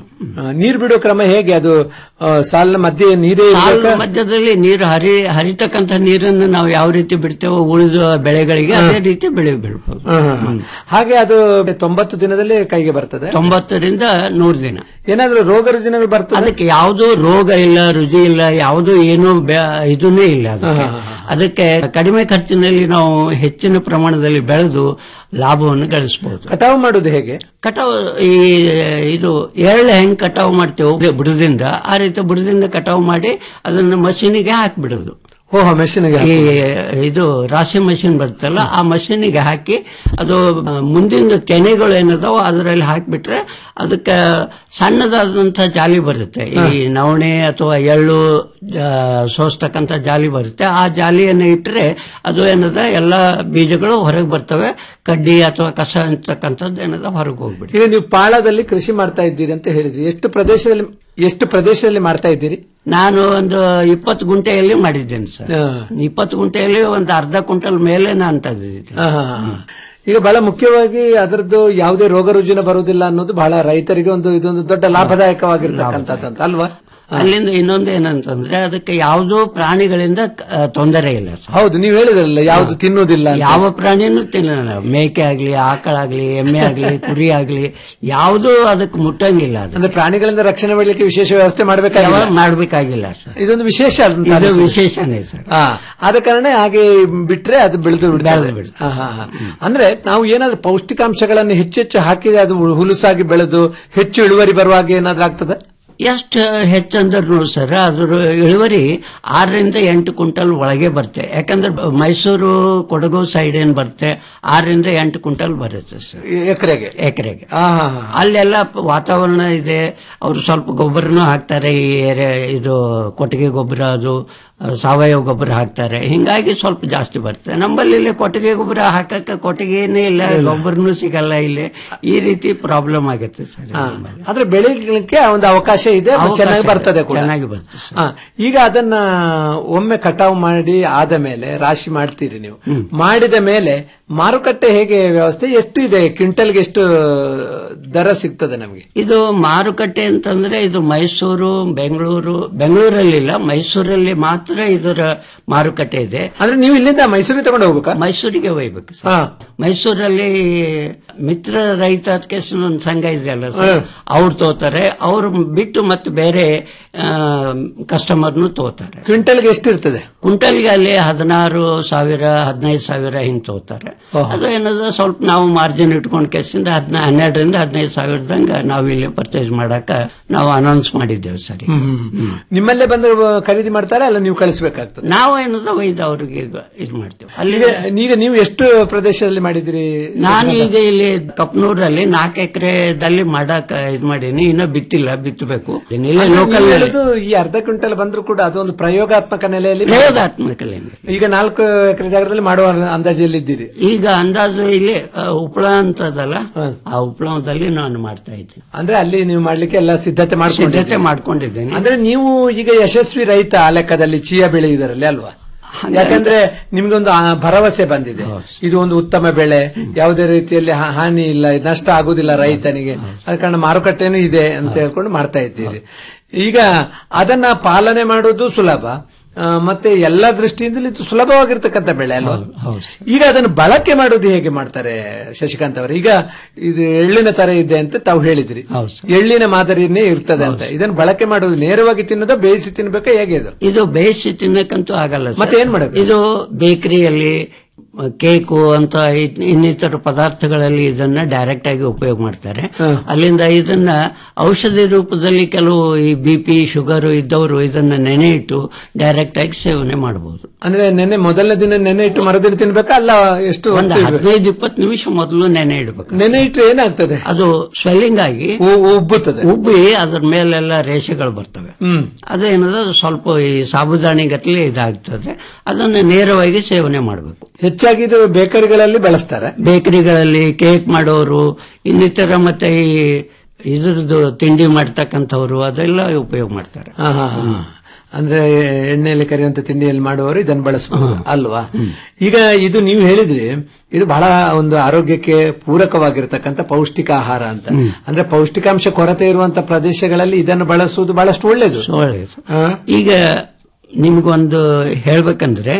ನೀರು ಬಿಡೋ ಕ್ರಮ ಹೇಗೆ ಅದು ಆ, ಸಾಲಿನ ಮಧ್ಯೆ ನೀರೇ ಸಾಲು ಇರ್ಬೇಕಾ? ಮಧ್ಯದಲ್ಲಿ ನೀರು ಹರಿ ಹರಿತಕ್ಕಂತ ನೀರನ್ನು ನಾವು ಯಾವ ರೀತಿ ಬಿಡ್ತೇವೋ ಉಳಿದ ಬೆಳೆಗಳಿಗೆ ಅದೇ ರೀತಿ ಬೆಳೆ ಬಿಡಬಹುದು ಹಾ, ಹಾ, ಹಾ. ಹಾಗೆ ಅದು ತೊಂಬತ್ತು ದಿನದಲ್ಲಿ ಕೈಗೆ ಬರ್ತದೆ ತೊಂಬತ್ತರಿಂದ ನೂರು ದಿನ ಏನಾದ್ರೂ ರೋಗ ರುಜಿನಗಳು ಬರ್ತದೆ ಅದಕ್ಕೆ ಯಾವುದೂ ರೋಗ ಇಲ್ಲ ರುಚಿ ಇಲ್ಲ ಯಾವುದೂ ಏನೂ ಬೆ- ಇದನ್ನೇ ಇಲ್ಲ ಅದಕ್ಕೆ. ಅದಕ್ಕೆ ಕಡಿಮೆ ಖರ್ಚಿನಲ್ಲಿ ನಾವು ಹೆಚ್ಚಿನ ಪ್ರಮಾಣದಲ್ಲಿ ಬೆಳೆದು ಲಾಭವನ್ನು ಗಳಿಸಬಹುದು ಕಟಾವು ಮಾಡುದು ಹೇಗೆ ಕಟಾವು ಈ ಇದು ಎಳ್ಳು ಹೆಂಗ್ ಕಟಾವು ಮಾಡ್ತೇವೆ ಬುಡದಿಂದ ಆ ರೀತಿ ಬುಡದಿಂದ ಕಟಾವು ಮಾಡಿ ಅದನ್ನು ಮಷೀನಿಗೆ ಹಾಕಿಬಿಡೋದು ಓಹೋ ಮೆಷಿನ್ಗೆ ಈ ಇದು ರಾಶಿ ಮಷಿನ್ ಬರುತ್ತಲ್ಲ ಆ ಮಷೀನಿಗೆ ಹಾಕಿ ಅದು ಆ, ಮುಂದಿನ ತೆನೆಗಳು ಏನದಾವ ಅದರಲ್ಲಿ ಹಾಕಿಬಿಟ್ರೆ ಅದಕ್ಕೆ ಸಣ್ಣದಾದಂತಹ ಜಾಲಿ ಬರುತ್ತೆ ಈ ನವಣೆ ಅಥವಾ ಎಳ್ಳು ಆ, ಸೋಸ್ತಕ್ಕಂಥ ಜಾಲಿ ಬರುತ್ತೆ ಆ ಜಾಲಿಯನ್ನು ಇಟ್ಟರೆ ಅದು ಏನದ ಎಲ್ಲ ಬೀಜಗಳು ಹೊರಗೆ ಬರ್ತವೆ ಕಡ್ಡಿ ಅಥವಾ ಕಸ ಅಂತಕ್ಕಂಥದ್ದು ಏನದ ಹೊರಗೆ ಹೋಗ್ಬಿಡುತ್ತೆ ಈಗ ನೀವು ಪಾಳದಲ್ಲಿ ಕೃಷಿ ಮಾಡ್ತಾ ಇದ್ದೀರಿ ಅಂತ ಹೇಳಿದ್ರಿ ಎಷ್ಟು ಪ್ರದೇಶದಲ್ಲಿ ಎಷ್ಟು ಪ್ರದೇಶದಲ್ಲಿ ಮಾಡ್ತಾ ಇದ್ದೀರಿ ನಾನು ಒಂದು ಇಪ್ಪತ್ತು ಗುಂಟೆಯಲ್ಲಿ ಮಾಡಿದ್ದೇನೆ ಸರ್ ಇಪ್ಪತ್ತು ಗುಂಟೆಯಲ್ಲಿ ಒಂದು ಅರ್ಧ ಕ್ವಿಂಟಲ್ ಮೇಲೆ ನಾನು ತೆಗೆದಿದ್ದೀನಿ ಹಾ, ಹಾ, ಹಾ. ಈಗ ಬಹಳ ಮುಖ್ಯವಾಗಿ ಅದರದ್ದು ಯಾವುದೇ ರೋಗ ರುಜಿನ ಬರುವುದಿಲ್ಲ ಅನ್ನೋದು ಬಹಳ ರೈತರಿಗೆ ಒಂದು ಇದೊಂದು ದೊಡ್ಡ ಲಾಭದಾಯಕವಾಗಿರ್ತಕ್ಕಂಥದ್ದು ಅಂತ ಅಲ್ವಾ ಅಲ್ಲಿಂದ ಇನ್ನೊಂದು ಏನಂತಂದ್ರೆ ಅದಕ್ಕೆ ಯಾವುದೋ ಪ್ರಾಣಿಗಳಿಂದ ಆ, ತೊಂದರೆ ಇಲ್ಲ ಸರ್. ಹೌದು ನೀವು ಹೇಳಿದ್ರಲ್ಲ ಯಾವುದು ತಿನ್ನುವುದಿಲ್ಲ ಅಂತ. ಯಾವ ಪ್ರಾಣಿನೂ ತಿನ್ನಲ್ಲ ಮೇಕೆ ಆಗ್ಲಿ ಆಕಳಾಗ್ಲಿ ಎಮ್ಮೆ ಆಗ್ಲಿ ಕುರಿ ಆಗ್ಲಿ ಯಾವುದೂ ಅದಕ್ಕೆ ಮುಟ್ಟಂಗಿಲ್ಲ ಅದು ಅಂದ್ರೆ ಪ್ರಾಣಿಗಳಿಂದ ರಕ್ಷಣೆ ಮಾಡಲಿಕ್ಕೆ ವಿಶೇಷ ವ್ಯವಸ್ಥೆ ಮಾಡಬೇಕಾಗಿಲ್ಲ ಯಾವ- ಮಾಡ್ಬೇಕಾಗಿಲ್ಲ ಸರ್ ಇದೊಂದು ವಿಶೇಷ ಅಂತ ಇದು ಅನಿಸುತ್ತೆ. ವಿಶೇಷನೇ ಸರ್ ಹಾ ಆದ ಕಾರಣ ಹಾಗೆ ಬಿಟ್ರೆ ಅದು ಬೆಳೆದು ಬಿಡ್ತದೆ ಹಾ, ಹಾ, ಹಾ. ಅಂದ್ರೆ ನಾವು ಏನಾದ್ರೂ ಪೌಷ್ಟಿಕಾಂಶಗಳನ್ನು ಹೆಚ್ಚೆಚ್ಚು ಹಾಕಿದ್ರೆ ಅದು ಹುಲುಸಾಗಿ ಬೆಳೆದು ಹೆಚ್ಚು ಇಳುವರಿ ಬರುವಾಗ ಏನಾದ್ರೂ ಆಗ್ತದೆ ಎಷ್ಟು ಹೆಚ್ಚಂದ್ರೂ ಸರ್ ಅದ್ರ ಇಳುವರಿ ಆರರಿಂದ ಎಂಟು ಕ್ವಿಂಟಲ್ ಒಳಗೆ ಬರುತ್ತೆ ಯಾಕಂದ್ರೆ ಬ- ಮೈಸೂರು ಕೊಡಗು ಸೈಡ್ ಏನ್ ಬರುತ್ತೆ ಆರರಿಂದ ಎಂಟು ಕ್ವಿಂಟಲ್ ಬರುತ್ತೆ ಸರ್ ಎಕರೆಗೆ ಎಕರೆಗೆ ಅಲ್ಲೆಲ್ಲ ಪ- ವಾತಾವರಣ ಇದೆ ಅವರು ಸ್ವಲ್ಪ ಗೊಬ್ಬರನೂ ಹಾಕ್ತಾರೆ ಈ ಏರಿಯಾ ಇದು ಕೊಟ್ಟಿಗೆ ಗೊಬ್ಬರ ಅದು ಆ, ಸಾವಯವ ಗೊಬ್ಬರ ಹಾಕ್ತಾರೆ ಹಿಂಗಾಗಿ ಸ್ವಲ್ಪ ಜಾಸ್ತಿ ಬರುತ್ತೆ ನಮ್ಮಲ್ಲಿ ಇಲ್ಲಿ ಕೊಟ್ಟಿಗೆ ಗೊಬ್ಬರ ಹಾಕಕ್ಕೆ ಕೊಟ್ಟಿಗೆನೇ ಇಲ್ಲ ಗೊಬ್ಬರನೂ ಸಿಗಲ್ಲ ಇಲ್ಲಿ ಈ ರೀತಿ ಪ್ರಾಬ್ಲಮ್ ಆಗುತ್ತೆ ಸರ್ ಆದ್ರೆ ಬೆಳಿಲಿಕ್ಕೆ ಒಂದು ಅವಕಾಶ ಇದೆ ಅದು ಅವಕಾಶ ಚೆನ್ನಾಗಿ ಇದೆ. ಬರ್ತದೆ ಕೂಡ ಚೆನ್ನಾಗಿ ಬರ್ತದೆ ಹಾ, ಈಗ ಅದನ್ನ ಒಮ್ಮೆ ಕಟಾವು ಮಾಡಿ ಆದ ಮೇಲೆ ರಾಶಿ ಮಾಡ್ತೀರಿ ನೀವು ಮಾಡಿದ ಮೇಲೆ ಮಾರುಕಟ್ಟೆ ಹೇಗೆ ವ್ಯವಸ್ಥೆ ಎಷ್ಟು ಇದೆ ಕ್ವಿಂಟಲ್ಗೆ ಎಷ್ಟು ದರ ಸಿಗ್ತದೆ ನಮಗೆ ಇದು ಮಾರುಕಟ್ಟೆ ಅಂತಂದ್ರೆ ಇದು ಮೈಸೂರು ಬೆಂಗಳೂರು ಬೆಂಗಳೂರಲ್ಲಿಲ್ಲ ಮೈಸೂರಲ್ಲಿ ಮಾತ್ರ ಇದರ ಮಾರುಕಟ್ಟೆ ಇದೆ ಅಂದ್ರೆ ನೀವು ಇಲ್ಲಿಂದ ಮೈಸೂರಿಗೆ ತಗೊಂಡು ಹೋಗ್ಬೇಕಾ ಮೈಸೂರಿಗೆ ಒಯ್ಬೇಕು ಸರ್. ಮೈಸೂರಲ್ಲಿ ಮಿತ್ರ ರೈತ ಅಸೋಸಿಯೇಷನ್ ಒಂದು ಸಂಘ ಇದೆಯಲ್ಲ ಸರ್ ಅವ್ರು ತೋತಾರೆ ಅವ್ರು ಬಿಟ್ಟು ಮತ್ತೆ ಬೇರೆ ಕಸ್ಟಮರ್ನು ತೋತಾರೆ ಕ್ವಿಂಟಲ್ಗೆ ಎಷ್ಟು ಇರ್ತದೆ ಕ್ವಿಂಟಲ್ಗೆ ಅಲ್ಲಿ ಹದಿನಾರು ಸಾವಿರ ಹದಿನೈದು ಸಾವಿರ ಹಿಂಗ್ ತಗೋತಾರೆ ಅದು ಏನದ ಸ್ವಲ್ಪ ನಾವು ಮಾರ್ಜಿನ್ ಇಟ್ಕೊಂಡ್ ಕೇಸಿಂದ ಹದಿನ ಹನ್ನೆರಡರಿಂದ ಹದಿನೈದು ಸಾವಿರದಂಗ ನಾವು ಇಲ್ಲಿ ಪರ್ಚೇಸ್ ಮಾಡಕ ನಾವು ಅನೌನ್ಸ್ ಮಾಡಿದ್ದೇವೆ ಸರಿ ನಿಮ್ಮಲ್ಲೇ ಬಂದು ಖರೀದಿ ಮಾಡ್ತಾರೆ ಅಲ್ಲ ನೀವು ಕಳಿಸ್ಬೇಕಾಗ್ತದೆ ನಾವು ಏನದ ಒಯ್ದು ಅವ್ರಿಗೆ ಇದು ಮಾಡ್ತೇವೆ ಅಲ್ಲಿ ಈಗ ಈಗ ನೀವು ಎಷ್ಟು ಪ್ರದೇಶದಲ್ಲಿ ಮಾಡಿದಿರಿ ನಾನು ಈಗ ಇಲ್ಲಿ ಕಪ್ನೂರಲ್ಲಿ ನಾಲ್ಕು ಎಕರೆದಲ್ಲಿ ಮಾಡಕ್ ಇದು ಮಾಡೀನಿ ಇನ್ನ ಬಿತ್ತಿಲ್ಲ ಬಿತ್ತಬೇಕು ಇಲ್ಲಿ ಅಂದ್ರೆ ಲೋಕಲ್ ನೀವು ಹೇಳುದು ಈ ಅರ್ಧ ಕ್ವಿಂಟಲ್ ಬಂದ್ರು ಕೂಡ ಅದೊಂದು ಪ್ರಯೋಗಾತ್ಮಕ ನೆಲೆಯಲ್ಲಿ ಪ್ರಯೋಗಾತ್ಮಕ ಈಗ ನಾಲ್ಕು ಎಕರೆ ಜಾಗದಲ್ಲಿ ಮಾಡುವ ಅಂದಾಜಲ್ಲಿ ಇದ್ದೀರಿ ಈಗ ಅಂದಾಜು ಇಲ್ಲಿ ಆ, ಉಪ್ಪಳ ಅಂತದಲ್ಲ ಆ ಉಪ್ಪಳದಲ್ಲಿ ನಾನು ಮಾಡ್ತಾ ಇದ್ದೀನಿ ಅಂದ್ರೆ ಅಲ್ಲಿ ನೀವು ಮಾಡ್ಲಿಕ್ಕೆ ಎಲ್ಲ ಸಿದ್ಧತೆ ಸಿದ್ಧತೆ ಮಾಡ್ಕೊಂಡಿದ್ದೀರಿ ಮಾಡ್ಕೊಂಡಿದ್ದೇನೆ ಅಂದ್ರೆ ನೀವು ಈಗ ಯಶಸ್ವಿ ರೈತ ಆ ಲೆಕ್ಕದಲ್ಲಿ ಚೀಯ ಬೆಳೆಯುವುದರಲ್ಲಿ ಅಲ್ವಾ ಯಾಕಂದ್ರೆ ನಿಮ್ಗೊಂದು ಆ ಭರವಸೆ ಬಂದಿದೆ ಇದು ಒಂದು ಉತ್ತಮ ಬೆಳೆ ಯಾವುದೇ ರೀತಿಯಲ್ಲಿ ಹಾ- ಹಾನಿ ಇಲ್ಲ ನಷ್ಟ ಆಗುದಿಲ್ಲ ರೈತನಿಗೆ ಅದ ಕಾರಣ ಮಾರುಕಟ್ಟೆನೂ ಇದೆ ಅಂತ ಹೇಳ್ಕೊಂಡು ಮಾಡ್ತಾ ಇದ್ದೀರಿ ಈಗ ಅದನ್ನ ಪಾಲನೆ ಮಾಡೋದು ಸುಲಭ ಆ, ಮತ್ತೆ ಎಲ್ಲ ದೃಷ್ಟಿಯಿಂದಲೂ ಇದು ಸುಲಭವಾಗಿರ್ತಕ್ಕಂಥ ಬೆಳೆ ಅಲ್ವಾ ಈಗ ಅದನ್ನು ಬಳಕೆ ಮಾಡೋದು ಹೇಗೆ ಮಾಡ್ತಾರೆ ಶಶಿಕಾಂತ್ ಅವರು ಈಗ ಇದು ಎಳ್ಳಿನ ತರ ಇದೆ ಅಂತ ತಾವು ಹೇಳಿದ್ರಿ ಎಳ್ಳಿನ ಮಾದರಿಯನ್ನೇ ಇರ್ತದೆ ಅಂತ ಇದನ್ನು ಬಳಕೆ ಮಾಡೋದು ನೇರವಾಗಿ ತಿನ್ನೋದ ಬೇಯಿಸಿ ತಿನ್ಬೇಕಾ ಹೇಗೆ ಇದು ಇದು ಬೇಯಿಸಿ ತಿನ್ನಕ್ಕಂತೂ ಆಗಲ್ಲ ಸರ್. ಮತ್ತೆ ಏನ್ ಮಾಡ್ಬೇಕು? ಇದು ಬೇಕರಿಯಲ್ಲಿ ಕೇಕು ಅಂತ ಇನ್- ಇನ್ನಿತರ ಪದಾರ್ಥಗಳಲ್ಲಿ ಇದನ್ನ ಡೈರೆಕ್ಟ್ ಆಗಿ ಉಪಯೋಗ ಮಾಡ್ತಾರೆ ಅಲ್ಲಿಂದ ಇದನ್ನ ಔಷಧಿ ರೂಪದಲ್ಲಿ ಕೆಲವು ಈ ಬಿ ಪಿ ಶುಗರ್ ಇದ್ದವರು ಇದನ್ನ ನೆನೆ ಇಟ್ಟು ಡೈರೆಕ್ಟ್ ಆಗಿ ಸೇವನೆ ಮಾಡಬಹುದು ಅಂದ್ರೆ ನೆನ್ನೆ ಮೊದಲನೇ ದಿನ ನೆನೆ ಇಟ್ಟು ಮರುದಿನ ತಿನ್ಬೇಕಾ ಅಲ್ಲ ಎಷ್ಟು ಒಂದು ಹೊತ್ತು ಇಡ್ಬೇಕು? ಹದಿನೈದು ಇಪ್ಪತ್ತು ನಿಮಿಷ ಮೊದಲು ನೆನೆ ಇಡಬೇಕು ನೆನೆ ಇಟ್ರೆ ಏನಾಗ್ತದೆ ಅದು ಸ್ವೆಲ್ಲಿಂಗ್ ಆಗಿ ಉಬ್ಬುತ್ತದೆ ಉಬ್ಬಿ ಅದ್ರ ಮೇಲೆಲ್ಲ ರೇಷೆಗಳು ಬರ್ತವೆ ಹ್ಮ್ ಅದೇನದ ಸ್ವಲ್ಪ ಈ ಸಾಬುದಾನಿ ಗಟ್ಟಲೆ ಇದಾಗ್ತದೆ ಅದನ್ನ ನೇರವಾಗಿ ಸೇವನೆ ಮಾಡಬೇಕು ಹೆಚ್ಚಾಗಿ ಇದು ಬೇಕರಿಗಳಲ್ಲಿ ಬಳಸ್ತಾರೆ ಬೇಕರಿಗಳಲ್ಲಿ ಕೇಕ್ ಮಾಡೋರು ಇನ್ನಿತರ ಮತ್ತೆ ಈ ಇದ್ರದ್ದು ತಿಂಡಿ ಮಾಡ್ತಕ್ಕಂಥವ್ರು ಅದೆಲ್ಲ ಉಪಯೋಗ ಮಾಡ್ತಾರೆ ಹಾ, ಹಾ, ಹಾ. ಅಂದ್ರೆ ಎಣ್ಣೆಯಲ್ಲಿ ಕರಿಯುವಂತ ತಿಂಡಿಯಲ್ಲಿ ಮಾಡುವವರು ಇದನ್ನು ಬಳಸಬಹುದು ಅಲ್ವಾ ಈಗ ಇದು ನೀವು ಹೇಳಿದ್ರಿ ಇದು ಬಹಳ ಒಂದು ಆರೋಗ್ಯಕ್ಕೆ ಪೂರಕವಾಗಿರ್ತಕ್ಕಂಥ ಪೌಷ್ಟಿಕ ಆಹಾರ ಅಂತ ಅಂದ್ರೆ ಪೌಷ್ಟಿಕಾಂಶ ಕೊರತೆ ಇರುವಂತ ಪ್ರದೇಶಗಳಲ್ಲಿ ಇದನ್ನು ಬಳಸುವುದು ಬಹಳಷ್ಟು ಒಳ್ಳೇದು ಒಳ್ಳೆಯದು ಈಗ ನಿಮ್ಗೊಂದು ಹೇಳ್ಬೇಕಂದ್ರೆ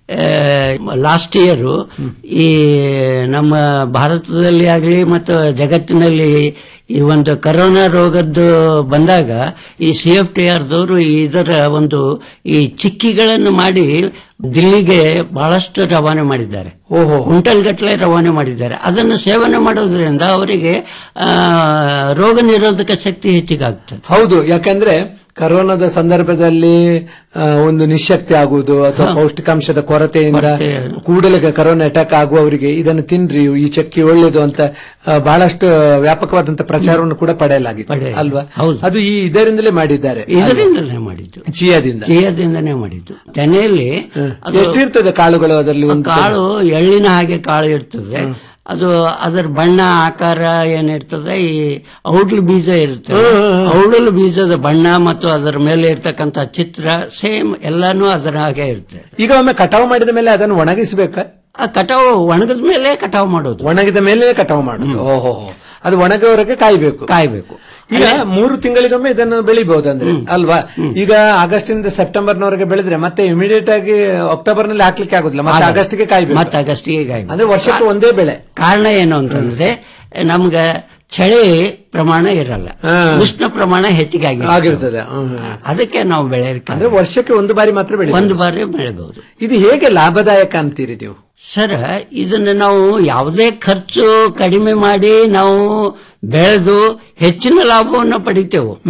ಲಾಸ್ಟ್ ಇಯರ್ ಈ ನಮ್ಮ ಭಾರತದಲ್ಲಿ ಆಗಲಿ ಮತ್ತು ಜಗತ್ತಿನಲ್ಲಿ ಈ ಒಂದು ಕರೋನಾ ರೋಗದ್ದು ಬಂದಾಗ ಈ ಸಿ ಎಫ್ ಟಿ ಆರ್ದವರು ಇದರ ಒಂದು ಈ ಚಿಕ್ಕಿಗಳನ್ನು ಮಾಡಿ ದಿಲ್ಲಿಗೆ ಬಹಳಷ್ಟು ರವಾನೆ ಮಾಡಿದ್ದಾರೆ ಓಹೋ ಕ್ವಿಂಟಲ್ ಗಟ್ಟಲೆ ರವಾನೆ ಮಾಡಿದ್ದಾರೆ ಅದನ್ನು ಸೇವನೆ ಮಾಡೋದ್ರಿಂದ ಅವರಿಗೆ ಆ, ರೋಗ ನಿರೋಧಕ ಶಕ್ತಿ ಹೆಚ್ಚಿಗಾಗ್ತದೆ ಹೌದು ಯಾಕಂದ್ರೆ ಕರೋನಾದ ಸಂದರ್ಭದಲ್ಲಿ ಆ, ಒಂದು ನಿಶಕ್ತಿ ಆಗುವುದು ಅಥವಾ ಪೌಷ್ಟಿಕಾಂಶದ ಕೊರತೆಯಿಂದ ಕೂಡಲೇ ಕರೋನಾ ಅಟ್ಯಾಕ್ ಆಗುವವರಿಗೆ ಇದನ್ನು ತಿನ್ರಿ ಈ ಚಕ್ಕಿ ಒಳ್ಳೇದು ಅಂತ ಆ, ಬಹಳಷ್ಟು ವ್ಯಾಪಕವಾದಂತಹ ಪ್ರಚಾರವನ್ನು ಕೂಡ ಪಡೆಯಲಾಗಿದೆ ಅಲ್ವಾ ಅದು ಈ ಇದರಿಂದಲೇ ಮಾಡಿದ್ದಾರೆ ಇದರಿಂದಲೇ ಮಾಡಿದ್ದು ಚಿಯಾದಿಂದ ಚೀಯದಿಂದನೇ ಮಾಡಿದ್ದು ತೆನೆಯಲ್ಲಿ ಅದು ಎಷ್ಟಿರ್ತದೆ ಕಾಳುಗಳು ಅದರಲ್ಲಿ ಒಂದು ಕಾಳು ಎಳ್ಳಿನ ಹಾಗೆ ಕಾಳು ಇರ್ತದೆ ಅದು ಅದರ ಬಣ್ಣ ಆಕಾರ ಏನಿರ್ತದೆ ಈ ಔಡ್ಲು ಬೀಜ ಇರ್ತದೆ ಔಡಲು ಬೀಜದ ಬಣ್ಣ ಮತ್ತು ಅದರ ಮೇಲೆ ಇರ್ತಕ್ಕಂಥ ಚಿತ್ರ ಸೇಮ್ ಎಲ್ಲಾನು ಅದರ ಹಾಗೆ ಇರ್ತದೆ ಈಗ ಒಮ್ಮೆ ಕಟಾವು ಮಾಡಿದ ಮೇಲೆ ಅದನ್ನು ಒಣಗಿಸಬೇಕಾ ಆ ಕಟಾವು ಒಣಗಿದ ಮೇಲೆ ಕಟಾವು ಮಾಡೋದು ಒಣಗಿದ ಮೇಲೆ ಕಟಾವು ಮಾಡುದು ಓಹೋ ಅದು ಒಣಗುವವರೆಗೆ ಕಾಯ್ಬೇಕು ಕಾಯ್ಬೇಕು ಈಗ ಮೂರು ತಿಂಗಳಿಗೊಮ್ಮೆ ಇದನ್ನು ಬೆಳಿಬಹುದು ಅಂದ್ರೆ ಅಲ್ವಾ ಈಗ ಆಗಸ್ಟ್ ಇಂದ ಸೆಪ್ಟೆಂಬರ್ ನವರೆಗೆ ಬೆಳೆದ್ರೆ ಮತ್ತೆ ಇಮಿಡಿಯೇಟ್ ಆಗಿ ಅಕ್ಟೋಬರ್ ನಲ್ಲಿ ಹಾಕ್ಲಿಕ್ಕೆ ಆಗುದಿಲ್ಲ ಮತ್ತೆ ಆಗಲ್ಲ. ಆಗಸ್ಟ್ಗೆ ಕಾಯ್ಬೇಕು ಮತ್ತೆ ಆಗಸ್ಟಿಗೆ ಕಾಯ್ಬೇಕು. ಅಂದ್ರೆ ವರ್ಷಕ್ಕೆ ಒಂದೇ ಬೆಳೆ ಕಾರಣ ಏನು ಅಂತಂದ್ರೆ ನಮ್ಗ ಚಳಿ ಪ್ರಮಾಣ ಇರಲ್ಲ ಉಷ್ಣ ಪ್ರಮಾಣ ಹೆಚ್ಚಿಗೆ ಆಗಿರ್ತದೆ. ಆಗಿರ್ತದೆ ಹ್ಮ್, ಹ್ಮ್. ಅದಕ್ಕೆ ನಾವು ಬೆಳೆಯಲಿಕ್ಕೆ ಅಂದ್ರೆ ವರ್ಷಕ್ಕೆ ಒಂದು ಬಾರಿ ಮಾತ್ರ ಬೆಳೆ ಒಂದು ಬಾರಿ ಬೆಳೆಬಹುದು ಇದು ಹೇಗೆ ಲಾಭದಾಯಕ ಅಂತೀರಿ ನೀವು ಸರ್ ಇದನ್ನ ನಾವು ಯಾವುದೇ ಖರ್ಚು ಕಡಿಮೆ ಮಾಡಿ ನಾವು ಬೆಳೆದು ಹೆಚ್ಚಿನ ಲಾಭವನ್ನು ಪಡಿತೇವೆ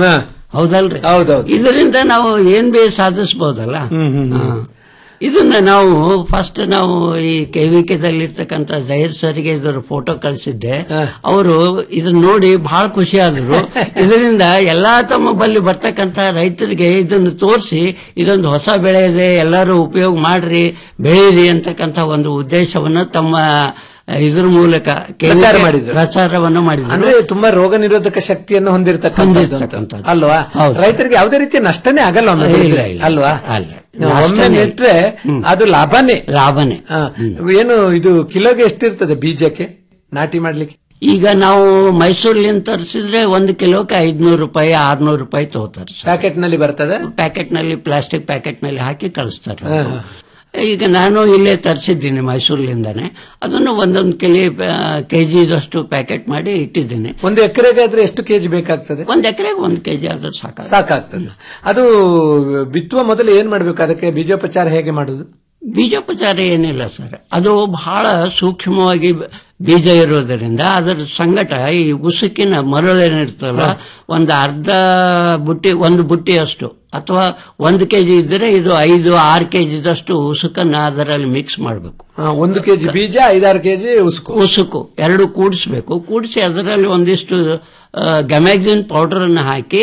ಹೌದಲ್ರಿ ಹೌದೌದು ಇದರಿಂದ ನಾವು ಏನ್ ಬೇ ಸಾಧಿಸಬಹುದಲ್ಲ ಹಾ. ಇದನ್ನ ನಾವು ಫಸ್ಟ್ ನಾವು ಈ ಕೆವಿಕೆದಲ್ಲಿ ಇರ್ತಕ್ಕಂಥ ಜಹೀರ್ ಸರ್ಗೆ ಇದರ ಫೋಟೋ ಕಳಿಸಿದ್ದೆ ಅವರು ಇದನ್ನ ನೋಡಿ ಬಹಳ ಖುಷಿ ಆದ್ರು ಇದರಿಂದ ಎಲ್ಲಾ ತಮ್ಮ ಬಲ್ಲಿ ಬರ್ತಕ್ಕಂಥ ರೈತರಿಗೆ ಇದನ್ನು ತೋರಿಸಿ ಇದೊಂದು ಹೊಸ ಬೆಳೆ ಇದೆ ಎಲ್ಲರೂ ಉಪಯೋಗ ಮಾಡ್ರಿ ಬೆಳೀರಿ ಅಂತಕ್ಕಂಥ ಒಂದು ಉದ್ದೇಶವನ್ನು ತಮ್ಮ ಇದ್ರ ಮೂಲಕ KVK ಪ್ರಚಾರ ಮಾಡಿದ್ರು. ಪ್ರಚಾರವನ್ನು ಮಾಡಿದ್ರು ಅಂದ್ರೆ ತುಂಬಾ ರೋಗ ನಿರೋಧಕ ಶಕ್ತಿಯನ್ನು ಹೊಂದಿರತಕ್ಕಂಥದ್ದು ಅಂತ. ಹೊಂದಿರ್ತಕ್ಕಂಥದ್ದು. ಅಲ್ವಾ ಹೌದು. ರೈತರಿಗೆ ಯಾವುದೇ ರೀತಿಯ ನಷ್ಟನೇ ಆಗಲ್ಲ ಒಮ್ಮೆ ಇಲ್ಲ, ಬೆಳೆದ್ರೆ. ಇಲ್ಲ. ಅಲ್ವಾ ಅಲ್ಲ. ನಾವು ಒಮ್ಮೆ ನಷ್ಟನೇ. ನೆಟ್ರೆ ಅದು ಲಾಭನೇ ಲಾಭನೇ ಹಾ. ಏನು ಇದು ಕಿಲೋಗೆ ಎಷ್ಟಿರ್ತದೆ ಬೀಜಕ್ಕೆ ನಾಟಿ ಮಾಡ್ಲಿಕ್ಕೆ ಈಗ ನಾವು ಮೈಸೂರಿನಿಂದ ತರಿಸಿದ್ರೆ ಒಂದು ಕಿಲೋಕ್ಕೆ ಐದ್ನೂರು ರೂಪಾಯಿ ಆರ್ನೂರು ರೂಪಾಯಿ ತಗೋತಾರೆ ಪ್ಯಾಕೆಟ್ ನಲ್ಲಿ ಬರ್ತದೆ ಪ್ಯಾಕೆಟ್ ನಲ್ಲಿ ಪ್ಲಾಸ್ಟಿಕ್ ಪ್ಯಾಕೆಟ್ ನಲ್ಲಿ ಹಾಕಿ ಕಳಿಸ್ತಾರೆ ಹಾ, ಅವ್ರು. ಈಗ ನಾನು ಇಲ್ಲೇ ತರಿಸಿದ್ದೀನಿ ಮೈಸೂರಿನಿಂದಾನೆ ಅದನ್ನು ಒಂದೊಂದು ಕೆಲಿ ಕೆಜಿದಷ್ಟು ಪ್ಯಾಕೆಟ್ ಮಾಡಿ ಇಟ್ಟಿದ್ದೀನಿ ಒಂದು ಎಕರೆಗೆ ಆದ್ರೆ ಎಷ್ಟು ಕೆಜಿ ಬೇಕಾಗ್ತದೆ ಒಂದ್ ಎಕರೆಗೆ ಒಂದ್ ಕೆಜಿ ಆದ್ರೆ ಸಾಕ ಸಾಕಾಗ್ತದೆ ಅದು ಬಿತ್ತುವ ಮೊದಲು ಏನ್ ಮಾಡ್ಬೇಕು ಅದಕ್ಕೆ ಬೀಜೋಪಚಾರ ಹೇಗೆ ಮಾಡುದು ಬೀಜೋಪಚಾರ ಏನಿಲ್ಲ ಸರ್ ಅದು ಬಹಳ ಸೂಕ್ಷ್ಮವಾಗಿ ಬೀಜ ಇರೋದರಿಂದ ಅದರ ಸಂಗಟ ಈ ಉಸುಕಿನ ಮರಳೇನಿರ್ತಲ್ಲ ಒಂದು ಅರ್ಧ ಬುಟ್ಟಿ ಒಂದು ಬುಟ್ಟಿಯಷ್ಟು ಅಥವಾ ಒಂದು ಕೆಜಿ ಇದ್ರೆ ಇದು ಐದು ಆರು ಕೆಜಿದಷ್ಟು ಉಸುಕನ್ನ ಅದರಲ್ಲಿ ಮಿಕ್ಸ್ ಮಾಡಬೇಕು ಆ, ಒಂದು ಕೆಜಿ ಬೀಜ ಐದಾರು ಕೆಜಿ ಉಸುಕು ಉಸುಕು ಎರಡು ಕೂಡಿಸ್ಬೇಕು ಕೂಡಿಸಿ ಅದರಲ್ಲಿ ಒಂದಿಷ್ಟು ಗಮ್ಯಾಗ್ಜಿನ್ ಪೌಡರ್ ಅನ್ನು ಹಾಕಿ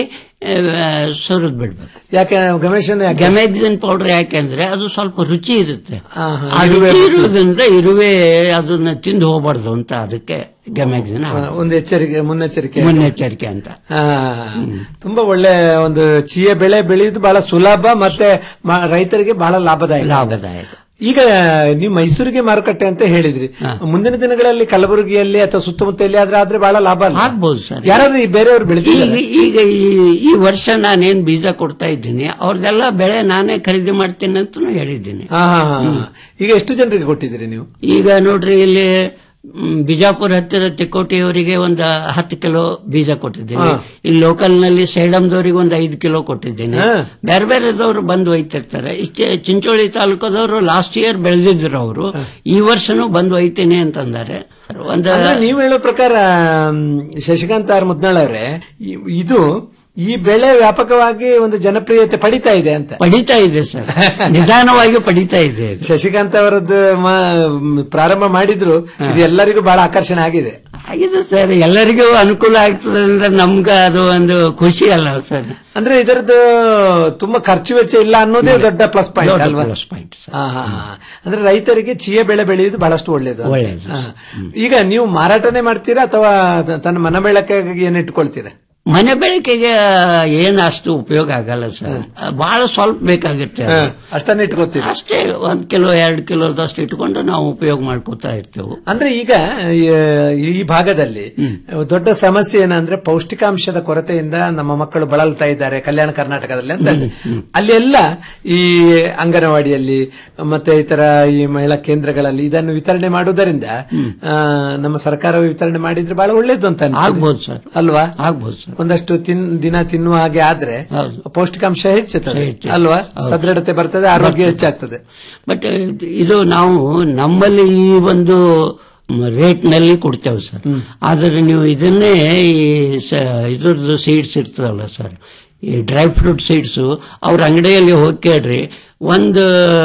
ಸುರಿದ್ ಬಿಡ್ಬೇಕು ಯಾಕೆ ಗಮೇಶನ್ ಯಾಕೆ ಗಮ್ಯಾಗ್ಜಿನ್ ಪೌಡರ್ ಯಾಕೆಂದ್ರೆ ಅದು ಸ್ವಲ್ಪ ರುಚಿ ಇರುತ್ತೆ ಆಹಾ, ಆ ಇರುವೆ ರುಚಿ ಇರೋದ್ರಿಂದ ಇರುವೆ ಅದನ್ನ ತಿಂದು ಹೋಗ್ಬಾರ್ದು ಅಂತ ಅದಕ್ಕೆ ಗಮ್ಯಾಗ್ಜಿನ್ ಆ, ಒಂದು ಎಚ್ಚರಿಕೆ ಮುನ್ನೆಚ್ಚರಿಕೆ ಮುನ್ನೆಚ್ಚರಿಕೆ ಅಂತ ಆ, ತುಂಬಾ ಒಳ್ಳೆ ಒಂದು ಚೀಯ ಬೆಳೆ ಬೆಳೆಯುವುದು ಬಹಳ ಸುಲಭ ಮತ್ತೆ ಮ- ರೈತರಿಗೆ ಬಹಳ ಲಾಭದಾಯಕ ಲಾಭದಾಯಕ ಈಗ ನೀವು ಮೈಸೂರಿಗೆ ಮಾರುಕಟ್ಟೆ ಅಂತ ಹೇಳಿದ್ರಿ ಮುಂದಿನ ದಿನಗಳಲ್ಲಿ ಕಲಬುರಗಿಯಲ್ಲಿ ಅಥವಾ ಸುತ್ತಮುತ್ತ ಎಲ್ಲಿ ಆದ್ರೆ ಆದ್ರೆ ಬಹಳ ಲಾಭ ಅಲ್ವಾ? ಆಗ್ಬೋದು ಸರ್ ಯಾರಾದ್ರೂ ಈ ಬೇರೆಯವರು ಈಗ ಬೆಳೆದಿದ್ದಾರೆ ಈಗ ಈ ಈ ವರ್ಷ ನಾನೇನ್ ಬೀಜ ಕೊಡ್ತಾ ಇದ್ದೀನಿ ಅವ್ರದೆಲ್ಲ ಬೆಳೆ ನಾನೇ ಖರೀದಿ ಮಾಡ್ತೀನಿ ಅಂತ ಹೇಳಿದ್ದೀನಿ ಹಾ ಹಾ ಹಾ ಈಗ ಎಷ್ಟು ಜನರಿಗೆ ಕೊಟ್ಟಿದ್ದೀರಿ ನೀವು ಈಗ ನೋಡ್ರಿ ಇಲ್ಲಿ ಮ್, ಬಿಜಾಪುರ ಹತ್ತಿರ ತಿಕೋಟಿಯವರಿಗೆ ಒಂದು ಹತ್ತು ಕಿಲೋ ಬೀಜ ಕೊಟ್ಟಿದ್ದೀನಿ ಹಾ. ಇಲ್ಲಿ ಲೋಕಲ್ ನಲ್ಲಿ ಸೇಡಂದವರಿಗೆ ಒಂದು ಐದು ಕಿಲೋ ಕೊಟ್ಟಿದ್ದೀನಿ ಹಾ. ಬೇರೆ ಬೇರೆದವರು ಬಂದು ಒಯ್ತಿರ್ತಾರೆ ಇಷ್ಟೇ ಚಿಂಚೋಳಿ ತಾಲೂಕದವರು ಲಾಸ್ಟ್ ಇಯರ್ ಬೆಳೆದಿದ್ರು ಅವರು ಈ ವರ್ಷನೂ ಬಂದು ಒಯ್ತೀನಿ ಅಂತಂದಾರೆ ಒಂದು ಅಂದ್ರೆ ನೀವು ಹೇಳೋ ಪ್ರಕಾರ ಮ್, ಶಶಿಕಾಂತ್ ಆರ್ ಮುದ್ನಾಳ್ ಅವರೇ ಈ- ಇದು ಈ ಬೆಳೆ ವ್ಯಾಪಕವಾಗಿ ಒಂದು ಜನಪ್ರಿಯತೆ ಪಡಿತಾ ಇದೆ ಅಂತ ಪಡಿತಾ ಇದೆ ಸರ್ ನಿಧಾನವಾಗಿ ಪಡಿತಾ ಇದೆ ಇದು. ಶಶಿಕಾಂತ್ ಅವರದ್ದು ಮ- ಪ್ರಾರಂಭ ಮಾಡಿದ್ರು ಇದು ಎಲ್ಲರಿಗೂ ಬಹಳ ಆಕರ್ಷಣೆ ಆಗಿದೆ ಆಗಿದೆ ಸರ್ ಎಲ್ಲರಿಗೂ ಅನುಕೂಲ ಆಗ್ತದೆ ಅಂದ್ರೆ ನಮ್ಗ ಅದು ಒಂದು ಖುಷಿ ಅಲ್ಲ ಸರ್ ಅಂದ್ರೆ ಇದರದ್ದು ತುಂಬಾ ಖರ್ಚು ವೆಚ್ಚ ಇಲ್ಲ ಅನ್ನೋದೇ ದೊಡ್ಡ ಪ್ಲಸ್ ಪಾಯಿಂಟ್ ದೊಡ್ಡ ಅಲ್ವಾ plus point, ಹಾ, ಹಾ, ಹಾ. ಅಂದ್ರೆ ರೈತರಿಗೆ ಚೀಯ ಬೆಳೆ ಬೆಳೆಯುವುದು ಬಹಳಷ್ಟು ಒಳ್ಳೇದು ಅಂತ. ಒಳ್ಳೇದು. ಹಾ. ಈಗ ನೀವು ಮಾರಾಟನೇ ಮಾಡ್ತೀರಾ ಅಥವಾ ತ- ತನ್ನ ಮನ ಬೆಳಕಿಗೆ ಏನ್ ಇಟ್ಕೊಳ್ತೀರಾ ಮನೆ ಬೆಳಕಿಗೆ ಏನು ಅಷ್ಟು ಉಪಯೋಗ ಆಗಲ್ಲ ಸರ್ ಬಹಳ ಸ್ವಲ್ಪ ಬೇಕಾಗುತ್ತೆ ಅದು. ಅಷ್ಟನ್ನ ಇಟ್ಕೊತೀರಿ ಅಷ್ಟೇ ಒಂದ್ ಕಿಲೋ ಎರಡು ಕಿಲೋದಷ್ಟು ಇಟ್ಕೊಂಡು ನಾವು ಉಪಯೋಗ ಮಾಡ್ಕೋತಾ ಇರ್ತೇವೆ ಅಂದ್ರೆ ಈಗ ಈ- ಈ ಭಾಗದಲ್ಲಿ ದೊಡ್ಡ ಸಮಸ್ಯೆ ಏನಂದ್ರೆ ಪೌಷ್ಟಿಕಾಂಶದ ಕೊರತೆಯಿಂದ ನಮ್ಮ ಮಕ್ಕಳು ಬಳಲ್ತಾ ಇದ್ದಾರೆ ಕಲ್ಯಾಣ ಕರ್ನಾಟಕದಲ್ಲಿ ಅಂತ ಇದೆ. ಅಲ್ಲಿ ಎಲ್ಲ ಈ ಅಂಗನವಾಡಿಯಲ್ಲಿ ಮತ್ತೆ ಇತರ ಈ ಮಹಿಳಾ ಕೇಂದ್ರಗಳಲ್ಲಿ ಇದನ್ನು ವಿತರಣೆ ಮಾಡುವುದರಿಂದ ಆ, ನಮ್ಮ ಸರ್ಕಾರ ವಿತರಣೆ ಮಾಡಿದ್ರೆ ಬಹಳ ಒಳ್ಳೇದು ಅಂತ ಅನ್ಸುತ್ತೆ. ಆಗ್ಬೋದು ಸರ್ ಅಲ್ವಾ ಆಗ್ಬೋದು ಸರ್ ಒಂದಷ್ಟು ತಿನ್ ದಿನ ತಿನ್ನುವ ಹಾಗೆ ಆದ್ರೆ ಪೌಷ್ಟಿಕಾಂಶ ಹೆಚ್ಚುತ್ತದೆ ಹೆಚ್ಚು. ಅಲ್ವಾ ಹೌದು. ಸದೃಢತೆ ಬರ್ತದೆ ಆರೋಗ್ಯ ಹೆಚ್ಚಾಗ್ತದೆ ಬಟ್ ಇದು ನಾವು ನಮ್ಮಲ್ಲಿ ಈ ಒಂದು ರೇಟ್ ನಲ್ಲಿ ಕೊಡ್ತೇವೆ ಸರ್ ಆದ್ರೆ ನೀವು ಇದನ್ನೇ ಈ ಸ- ಇದ್ರದ್ದು ಸೀಡ್ಸ್ ಇರ್ತದಲ್ಲ ಸರ್ ಈ ಡ್ರೈ ಫ್ರೂಟ್ ಸೀಡ್ಸ್ ಅವ್ರ ಅಂಗಡಿಯಲ್ಲಿ ಹೋಗಿ ಕೇಳ್ರಿ ಒಂದು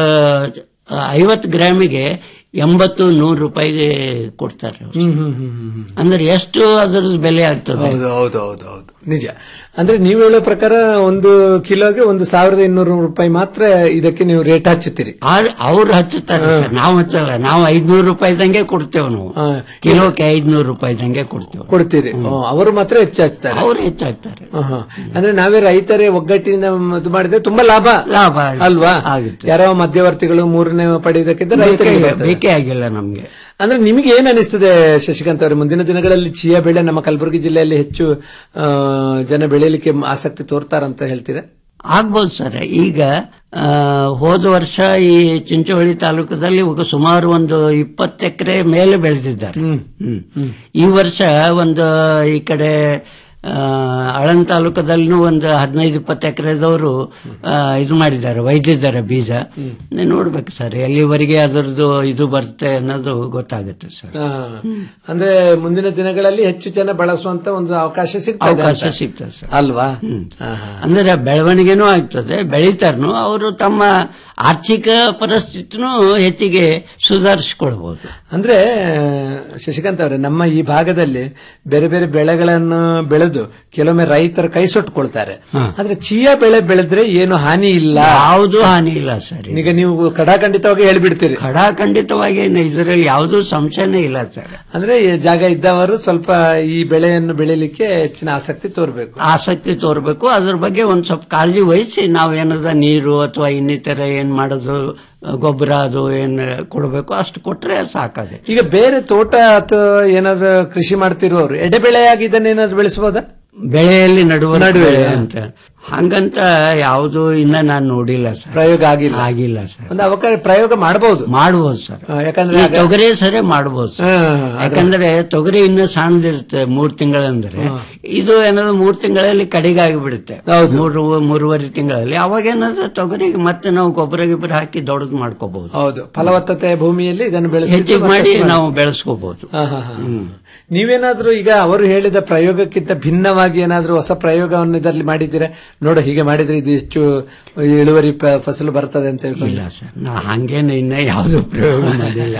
ಐವತ್ತು ಗ್ರಾಮಿಗೆ ಎಂಬತ್ತು ನೂರು ರೂಪಾಯಿಗೆ ಕೊಡ್ತಾರೆ ಅವ್ರು. ಹ್ಮ್ ಹ್ಮ್ ಹ್ಮ್ ಹ್ಮ್ ಅಂದ್ರೆ ಎಷ್ಟು ಅದರದ್ದು ಬೆಲೆ ಆಗ್ತದೆ ಹೌದು ಹೌದು ಹೌದು ಹೌದು ನಿಜ ಅಂದ್ರೆ ನೀವು ಹೇಳೋ ಪ್ರಕಾರ ಒಂದು ಕಿಲೋಗೆ ಒಂದು ಸಾವಿರದ ಇನ್ನೂರು ರೂಪಾಯಿ ಮಾತ್ರ ಇದಕ್ಕೆ ನೀವು ರೇಟ್ ಹಚ್ಚುತ್ತೀರಿ ಅವ್ರು ಹಚ್ಚುತ್ತಾರೆ ಸರ್ ನಾವು ಹಚ್ಚಲ್ಲ ನಾವು ಐದ್ನೂರು ರೂಪಾಯಿದಂಗೆ ಕೊಡ್ತೇವೆ ನಾವು ಕಿಲೋಕ್ಕೆ ಐದ್ನೂರು ರೂಪಾಯಿದಂಗೆ ಕೊಡ್ತೇವೆ ಕೊಡ್ತೀರಿ ಹ್ಮ್, ಅವರು ಮಾತ್ರ ಹೆಚ್ಚು ಹಚ್ತಾರೆ ಅವ್ರು ಹೆಚ್ಚಾಗ್ತಾರೆ ಹಾ, ಹಾ. ಅಂದ್ರೆ ನಾವೇ ರೈತರೇ ಒಗ್ಗಟ್ಟಿನಿಂದ ಇದು ಮಾಡಿದ್ರೆ ತುಂಬಾ ಲಾಭ ಲಾಭ ಅಲ್ವಾ ಆಗುತ್ತೆ. ಯಾರೋ ಮಧ್ಯವರ್ತಿಗಳು ಮೂರನೇ ಪಡೆಯುವುದಕ್ಕಿಂತ ರೈತರಿಗೆ ಬೇಕೇ- ಬರ್ತದೆ. ಬೇಕೇ ಆಗಿಲ್ಲ ನಮ್ಗೆ ಅಂದ್ರೆ ನಿಮಗೆ ಏನ್ ಅನಿಸ್ತದೆ ಶಶಿಕಾಂತ್ ಅವರೇ ಮುಂದಿನ ದಿನಗಳಲ್ಲಿ ಚಿಯಾ ಬೆಳೆ ನಮ್ಮ ಕಲಬುರಗಿ ಜಿಲ್ಲೆಯಲ್ಲಿ ಹೆಚ್ಚು ಆ, ಜನ ಬೆಳೆಯಲಿಕ್ಕೆ ಆಸಕ್ತಿ ತೋರ್ತಾರಂತ ಹೇಳ್ತೀರಾ ಆಗ್ಬೋದು ಸರ್ ಈಗ ಆ, ಹೋದ ವರ್ಷ ಈ ಚಿಂಚೋಳಿ ತಾಲೂಕದಲ್ಲಿ ಇವಾಗ ಸುಮಾರು ಒಂದು ಇಪ್ಪತ್ತು ಎಕರೆ ಮೇಲೆ ಬೆಳೆದಿದ್ದಾರೆ ಹ್ಮ್. ಈ ವರ್ಷ ಒಂದು ಈ ಕಡೆ ಆ, ಆಳಂದ್ ತಾಲೂಕದಲ್ಲೂ ಒಂದು ಹದಿನೈದು ಇಪ್ಪತ್ತು ಎಕರೆದವರು ಇದು ಮಾಡಿದ್ದಾರೆ ಒಯ್ದಿದ್ದಾರೆ ಬೀಜ ನೋಡ್ಬೇಕು ಸರ್ ಎಲ್ಲಿವರೆಗೆ ಅದರದ್ದು ಇದು ಬರುತ್ತೆ ಅನ್ನೋದು ಗೊತ್ತಾಗುತ್ತೆ ಸರ್ ಆ, ಅಂದ್ರೆ ಮುಂದಿನ ದಿನಗಳಲ್ಲಿ ಹೆಚ್ಚು ಜನ ಬಳಸುವಂತ ಒಂದು ಅವಕಾಶ ಸಿಗ್ತದೆ ಅವಕಾಶ ಅಂತ. ಸಿಗ್ತದೆ ಸರ್ ಅಲ್ವಾ ಅಂದ್ರೆ ಬೆಳವಣಿಗೆನೂ ಆಗ್ತದೆ ಬೆಳೀತಾರನು ಅವರು ತಮ್ಮ ಆರ್ಥಿಕ ಪರಿಸ್ಥಿತಿನೂ ಹೆಚ್ಚಿಗೆ ಸುಧಾರಿಸಿಕೊಳ್ಬಹುದು ಅಂದ್ರೆ ಶಶಿಕಾಂತ್ ಅವರೇ ನಮ್ಮ ಈ ಭಾಗದಲ್ಲಿ ಬೇರೆ ಬೇರೆ ಬೆಳೆಗಳನ್ನು ಬೆಳೆದು ಕೆಲವೊಮ್ಮೆ ರೈತರ ಕೈ ಸುಟ್ಕೊಳ್ತಾರೆ ಆದ್ರೆ ಚಿಯಾ ಬೆಳೆ ಬೆಳೆದ್ರೆ ಏನು ಹಾನಿ ಇಲ್ಲ ಯಾವುದು ಹಾನಿ ಇಲ್ಲ ಸರ್ ಈಗ ನೀವು ಕಡಾಖಂಡಿತವಾಗಿ ಹೇಳ್ಬಿಡ್ತೀರಿ ಖಂಡಿತವಾಗಿ ಇದರಲ್ಲಿ ಯಾವುದೂ ಸಂಶಯನೇ ಇಲ್ಲ ಸರ್ ಅಂದ್ರೆ ಈ ಜಾಗ ಇದ್ದವರು ಸ್ವಲ್ಪ ಈ ಬೆಳೆಯನ್ನು ಬೆಳಿಲಿಕ್ಕೆ ಹೆಚ್ಚಿನ ಆಸಕ್ತಿ ತೋರ್ಬೇಕು ಆಸಕ್ತಿ ತೋರ್ಬೇಕು ಅದ್ರ ಬಗ್ಗೆ ಒಂದ್ ಸ್ವಲ್ಪ ಕಾಳಜಿ ವಹಿಸಿ ನಾವು ಏನದ ನೀರು ಅಥವಾ ಇನ್ನಿತರ ಏನ್ ಮಾಡೋದು ಗೊಬ್ಬರ ಅದು ಏನ್ ಕೊಡಬೇಕು ಅಷ್ಟು ಕೊಟ್ರೆ ಸಾಕಾಗುತ್ತೆ ಈಗ ಬೇರೆ ತೋಟ ಅಥವಾ ಏನಾದ್ರು ಕೃಷಿ ಮಾಡ್ತಿರುವವರು ಎಡೆಬೆಳೆಯಾಗಿ ಇದನ್ನೇನಾದ್ರು ಬೆಳೆಸಬಹುದಾ ಬೆಳೆಯಲ್ಲಿ ನಡುವ ನಡುವೆ, ಬೆಳೆ ಹಾ. ಅಂತ ಹಂಗಂತ ಯಾವುದು ಇನ್ನ ನಾನು ನೋಡಿಲ್ಲ ಸರ್ ಪ್ರಯೋಗ ಆಗಿಲ್ಲ ಆಗಿಲ್ಲ ಸರ್ ಒಂದು ಅವಕಾಶ ಪ್ರಯೋಗ ಮಾಡಬಹುದು ಮಾಡಬಹುದು ಸರ್ ಯಾಕಂದ್ರೆ ಈ ಆಗ- ತೊಗರಿ ಸರಿ ಮಾಡಬಹುದು ಸರ್ ಹಾ, ಅದ್ರ- ಯಾಕಂದ್ರೆ ತೊಗರಿ ಇನ್ನು ಸಣ್ಣದಿರುತ್ತೆ ಮೂರ್ ತಿಂಗಳಂದ್ರೆ ಇದು ಏನಾದ್ರು ಮೂರ್ ತಿಂಗಳಲ್ಲಿ ಕಡಿಗಾಗಿ ಬಿಡುತ್ತೆ ಮೂರು ಮೂರುವರೆ ತಿಂಗಳಲ್ಲಿ ಅವಾಗ ಏನಾದ್ರು ತೊಗರಿಗೆ ಮತ್ತೆ ನಾವು ಗೊಬ್ಬರ ಗಿಬ್ಬರ ಹಾಕಿ ದೊಡ್ಡದು ಮಾಡ್ಕೋಬಹುದು ಹೌದು ಫಲವತ್ತತೆ ಭೂಮಿಯಲ್ಲಿ ಇದನ್ನು ಬೆಳೆಸಿ ಹೆಚ್ಚಿಗೆ ಮಾಡಿ ನಾವು ಬೆಳೆಸ್ಕೋಬಹುದು ನೀವೇನಾದ್ರೂ ಈಗ ಅವರು ಹೇಳಿದ ಪ್ರಯೋಗಕ್ಕಿಂತ ಭಿನ್ನವಾಗಿ ಏನಾದ್ರೂ ಹೊಸ ಪ್ರಯೋಗವನ್ನು ಇದರಲ್ಲಿ ಮಾಡಿದ್ದೀರಾ ನೋಡು ಹೀಗೆ ಮಾಡಿದ್ರೆ ಇದು ಹೆಚ್ಚು ಇಳುವರಿ ಪ- ಫಸಲು ಬರ್ತದೆ ಅಂತ ಹೇಳ್ಕೊಂಡು ಇಲ್ಲ ಸರ್ ನಾ ಹಂಗೇನು ಇನ್ನ ಯಾವುದು ಪ್ರಯೋಗ ಮಾಡಿಲ್ಲ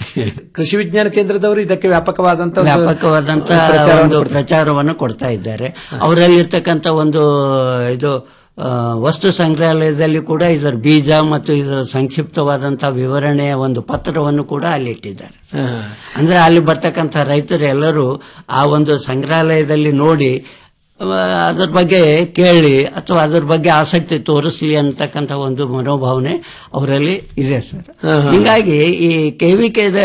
ಕೃಷಿ ವಿಜ್ಞಾನ ಕೇಂದ್ರದವರು ಇದಕ್ಕೆ ವ್ಯಾಪಕವಾದಂತ ಒಂದು ವ್ಯಾಪಕವಾದಂತಹ ಪ್ರಚಾರವನ್ನು ಒಂದು ಪ್ರಚಾರವನ್ನು ಕೊಡ್ತಾ ಇದ್ದಾರೆ ಅವರಲ್ಲಿ ಇರ್ತಕ್ಕಂಥ ಒಂದು ಇದು ಆ, ವಸ್ತು ಸಂಗ್ರಹಾಲಯದಲ್ಲಿ ಕೂಡ ಇದರ ಬೀಜ ಮತ್ತು ಇದರ ಸಂಕ್ಷಿಪ್ತವಾದಂತಹ ವಿವರಣೆಯ ಒಂದು ಪತ್ರವನ್ನು ಕೂಡ ಅಲ್ಲಿ ಇಟ್ಟಿದ್ದಾರೆ ಹಾ. ಅಂದ್ರೆ ಅಲ್ಲಿ ಬರ್ತಕ್ಕಂಥ ರೈತರು ಎಲ್ಲರೂ ಆ ಒಂದು ಸಂಗ್ರಹಾಲಯದಲ್ಲಿ ನೋಡಿ ಆ, ಅದ್ರ ಬಗ್ಗೆ ಕೇಳಿ ಅಥವಾ ಅದ್ರ ಬಗ್ಗೆ ಆಸಕ್ತಿ ತೋರಿಸಲಿ ಅಂತಕ್ಕಂಥ ಒಂದು ಮನೋಭಾವನೆ ಅವರಲ್ಲಿ ಇದೆ ಸರ್ ಹಿಂಗಾಗಿ ಈ ಕೆವಿಕೆದ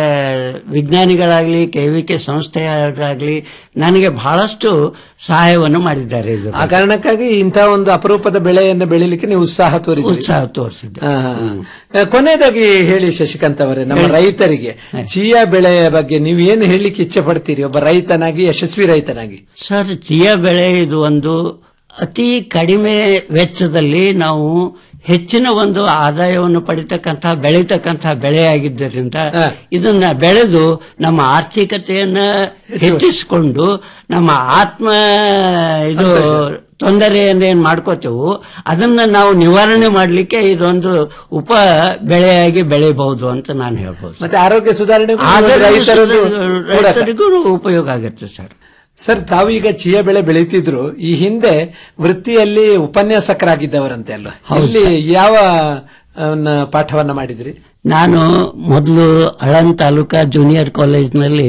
ವಿಜ್ಞಾನಿಗಳಾಗ್ಲಿ ಕೆವಿಕೆ ಸಂಸ್ಥೆಯವರಾಗ್ಲಿ ನನಗೆ ಬಹಳಷ್ಟು ಸಹಾಯವನ್ನು ಮಾಡಿದ್ದಾರೆ ಇದ್ರ ಆ ಕಾರಣಕ್ಕಾಗಿ ಇಂತಹ ಒಂದು ಅಪರೂಪದ ಬೆಳೆಯನ್ನು ಬೆಳಿಲಿಕ್ಕೆ ನೀವು ಉತ್ಸಾಹ ತೋರಿದ್ರಿ ಉತ್ಸಾಹ ತೋರಿಸಿದ್ದೆ ಹಾ, ಹಾ. ಆ, ಕೊನೆಯದಾಗಿ ಹೇಳಿ ಶಶಿಕಾಂತ್ ಅವರೇ ನಮ್ಮ ರೈತರಿಗೆ ಚಿಯಾ ಬೆಳೆಯ ಬಗ್ಗೆ ನೀವು ಏನು ಹೇಳಲಿಕ್ಕೆ ಇಚ್ಛೆ ಪಡ್ತೀರಿ ಒಬ್ಬ ರೈತನಾಗಿ ಯಶಸ್ವಿ ರೈತನಾಗಿ ಸರ್ ಚಿಯಾ ಬೆಳೆ ಇದು ಒಂದು ಅತಿ ಕಡಿಮೆ ವೆಚ್ಚದಲ್ಲಿ ನಾವು ಹೆಚ್ಚಿನ ಒಂದು ಆದಾಯವನ್ನು ಪಡಿತಕ್ಕಂತಹ ಬೆಳೀತಕ್ಕಂತಹ ಬೆಳೆಯಾಗಿದ್ದರಿಂದ ಇದನ್ನ ಬೆಳೆದು ನಮ್ಮ ಆರ್ಥಿಕತೆಯನ್ನ ಹೆಚ್ಚಿಸಿಕೊಂಡು ನಮ್ಮ ಆತ್ಮ ಇದು ತೊಂದರೆಯನ್ನ ಏನ್ ಮಾಡ್ಕೋತೇವು ಅದನ್ನ ನಾವು ನಿವಾರಣೆ ಮಾಡಲಿಕ್ಕೆ ಇದೊಂದು ಉಪ ಬೆಳೆಯಾಗಿ ಬೆಳೆಯಬಹುದು ಅಂತ ನಾನು ಹೇಳ್ಬೋದು ಮತ್ತೆ ಆರೋಗ್ಯ ಸುಧಾರಣೆ ಆರೋಗ್ಯ ರೈತರದ್ದು ಸುಧಾರಣೆ- ಕೂಡ ರೈತರಿಗೂ ಉಪಯೋಗ ಆಗುತ್ತೆ ಸರ್ ಸರ್ ತಾವು ಈಗ ಚಿಯಾ ಬೆಳೆ ಬೆಳೀತಿದ್ರು ಈ ಹಿಂದೆ ವೃತ್ತಿಯಲ್ಲಿ ಉಪನ್ಯಾಸಕರಾಗಿದ್ದವರಂತೆ ಅಲ್ವಾ ಇಲ್ಲಿ ಯಾವ ಅವನ್ನ ಪಾಠವನ್ನ ಮಾಡಿದ್ರಿ ನಾನು ಮೊದಲು ಅಳನ್ ತಾಲೂಕಾ ಜೂನಿಯರ್ ಕಾಲೇಜ್ನಲ್ಲಿ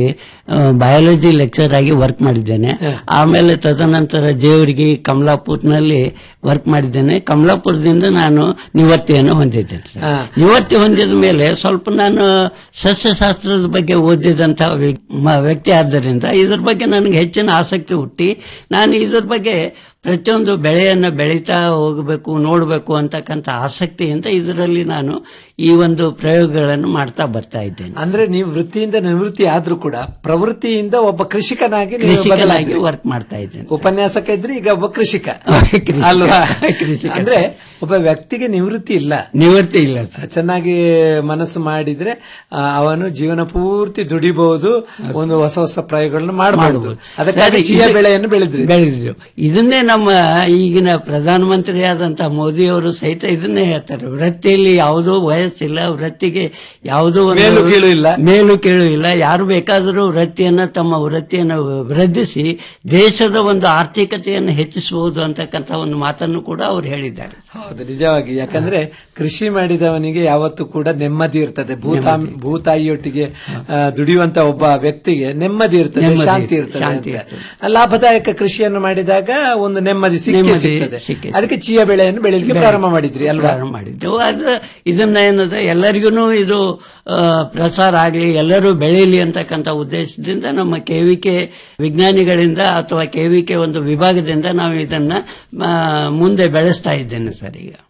ಬಯಾಲಜಿ ಲೆಕ್ಚರ್ ಆಗಿ ವರ್ಕ್ ಮಾಡಿದ್ದೇನೆ ಆಮೇಲೆ ತದನಂತರ ಜೇವರ್ಗಿ ಕಮಲಾಪುರ್ನಲ್ಲಿ ವರ್ಕ್ ಮಾಡಿದ್ದೇನೆ ಕಮಲಾಪುರದಿಂದ ನಾನು ನಿವೃತ್ತಿಯನ್ನು ಹೊಂದಿದ್ದೇನೆ ಸರ್. ನಿವೃತ್ತಿ ಹೊಂದಿದ ಮೇಲೆ ಸ್ವಲ್ಪ ನಾನು ಸಸ್ಯಶಾಸ್ತ್ರದ ಬಗ್ಗೆ ಓದಿದಂತಹ ವ್ಯ- ಮ- ವ್ಯಕ್ತಿ ಆದ್ದರಿಂದ ಇದ್ರ ಬಗ್ಗೆ ನನಗೆ ಹೆಚ್ಚಿನ ಆಸಕ್ತಿ ಹುಟ್ಟಿ ನಾನು ಇದ್ರ ಬಗ್ಗೆ ಪ್ರತಿಯೊಂದು ಬೆಳೆಯನ್ನು ಬೆಳೀತಾ ಹೋಗಬೇಕು ನೋಡಬೇಕು ಅಂತಕ್ಕಂಥ ಆಸಕ್ತಿಯಿಂದ ಇದರಲ್ಲಿ ನಾನು ಈ ಒಂದು ಪ್ರಯೋಗಗಳನ್ನು ಮಾಡ್ತಾ ಬರ್ತಾ ಇದ್ದೇನೆ ಅಂದ್ರೆ ನೀವು ವೃತ್ತಿಯಿಂದ ನಿವೃತ್ತಿ ಆದ್ರೂ ಕೂಡ ಪ್ರವೃತ್ತಿಯಿಂದ ಒಬ್ಬ ಕೃಷಿಕನಾಗಿ ನೀವು ಕೃಷಿಕನಾಗಿ ಬದಲಾದ್ರಿ. ವರ್ಕ್ ಮಾಡ್ತಾ ಇದ್ದೇನೆ ಉಪನ್ಯಾಸಕ ಇದ್ರೆ ಈಗ ಒಬ್ಬ ಕೃಷಿಕ ಕೃಷಿಕ. ಅಲ್ವಾ ಕೃಷಿಕ. ಅಂದ್ರೆ ಒಬ್ಬ ವ್ಯಕ್ತಿಗೆ ನಿವೃತ್ತಿ ಇಲ್ಲ ನಿವೃತ್ತಿ ಇಲ್ಲ ಸರ್ ಚೆನ್ನಾಗಿ ಮನಸ್ಸು ಮಾಡಿದ್ರೆ ಆ, ಅವನು ಜೀವನ ಪೂರ್ತಿ ದುಡಿಬಹುದು ಒಂದು ಹೊಸ ಹೊಸ ಪ್ರಯೋಗಗಳನ್ನು ಮಾಡಬಹುದು ಮಾಡ್ಬೋದು. ಅದಕ್ಕಾಗಿ ಸರಿ, ಚಿಯಾ ಇದು- ಬೆಳೆಯನ್ನು ಬೆಳೆದ್ರಿ ಬೆಳೆದ್ರು ಇದನ್ನೇ ನಮ್ಮ ಈಗಿನ ಪ್ರಧಾನಮಂತ್ರಿಯಾದಂತಹ ಮೋದಿ ಅವರು ಸಹಿತ ಇದನ್ನೇ ಹೇಳ್ತಾರೆ ವೃತ್ತಿಯಲ್ಲಿ ಯಾವುದೋ ವಯಸ್ಸಿಲ್ಲ ವೃತ್ತಿಗೆ ಯಾವುದೋ ಒಂದು ಮೇಲು ಕೀಳು ಇಲ್ಲ. ಮೇಲು ಕೀಳು ಇಲ್ಲ ಯಾರು ಬೇಕಾದರೂ ವೃತ್ತಿಯನ್ನ ತಮ್ಮ ವೃತ್ತಿಯನ್ನು ವೃದ್ಧಿಸಿ ದೇಶದ ಒಂದು ಆರ್ಥಿಕತೆಯನ್ನು ಹೆಚ್ಚಿಸಬಹುದು ಅಂತಕ್ಕಂಥ ಒಂದು ಮಾತನ್ನು ಕೂಡ ಅವರು ಹೇಳಿದ್ದಾರೆ ಹೌದು ನಿಜವಾಗಿ ಯಾಕಂದ್ರೆ ಕೃಷಿ ಮಾಡಿದವನಿಗೆ ಯಾವತ್ತೂ ಕೂಡ ನೆಮ್ಮದಿ ಇರ್ತದೆ ಭೂತಾ ಭೂತಾಯಿಯೊಟ್ಟಿಗೆ ಆ, ದುಡಿಯುವಂತ ಒಬ್ಬ ವ್ಯಕ್ತಿಗೆ ನೆಮ್ಮದಿ ಇರ್ತದೆ ನೆಮ್ಮದಿ ಶಾಂತಿ ಇರ್ತದೆ, ಇರ್ತದೆ ಶಾಂತಿ ಅಂತ. ಲಾಭದಾಯಕ ಕೃಷಿಯನ್ನು ಮಾಡಿದಾಗ ಒಂದು ನೆಮ್ಮದಿ ಸಿಕ್ಕೇ ನೆಮ್ಮದಿ ಸಿಗ್ತದೆ ಸಿಕ್ಕೇ ಅದಕ್ಕೆ ಚಿಯಾ ಬೆಳೆಯನ್ನು ಬೆಳಿಲಿಕ್ಕೆ ಪ್ರಾರಂಭ ಮಾಡಿದ್ರಿ ಅಲ್ವಾ ಪ್ರಾರಂಭ ಮಾಡಿದ್ದೆವು ಅದು ಇದನ್ನ ಏನದ ಎಲ್ಲರಿಗೂ ಇದು ಆ, ಪ್ರಸಾರ ಆಗಲಿ ಎಲ್ಲರೂ ಬೆಳೀಲಿ ಅಂತಕ್ಕಂಥ ಉದ್ದೇಶದಿಂದ ನಮ್ಮ ಕೆವಿಕೆ ವಿಜ್ಞಾನಿಗಳಿಂದ ಅಥವಾ ಕೆವಿಕೆ ಒಂದು ವಿಭಾಗದಿಂದ ನಾವು ಇದನ್ನ ಆ, ಮುಂದೆ ಬೆಳೆಸ್ತಾ ಇದ್ದೇನೆ ಸರ್ ಈಗ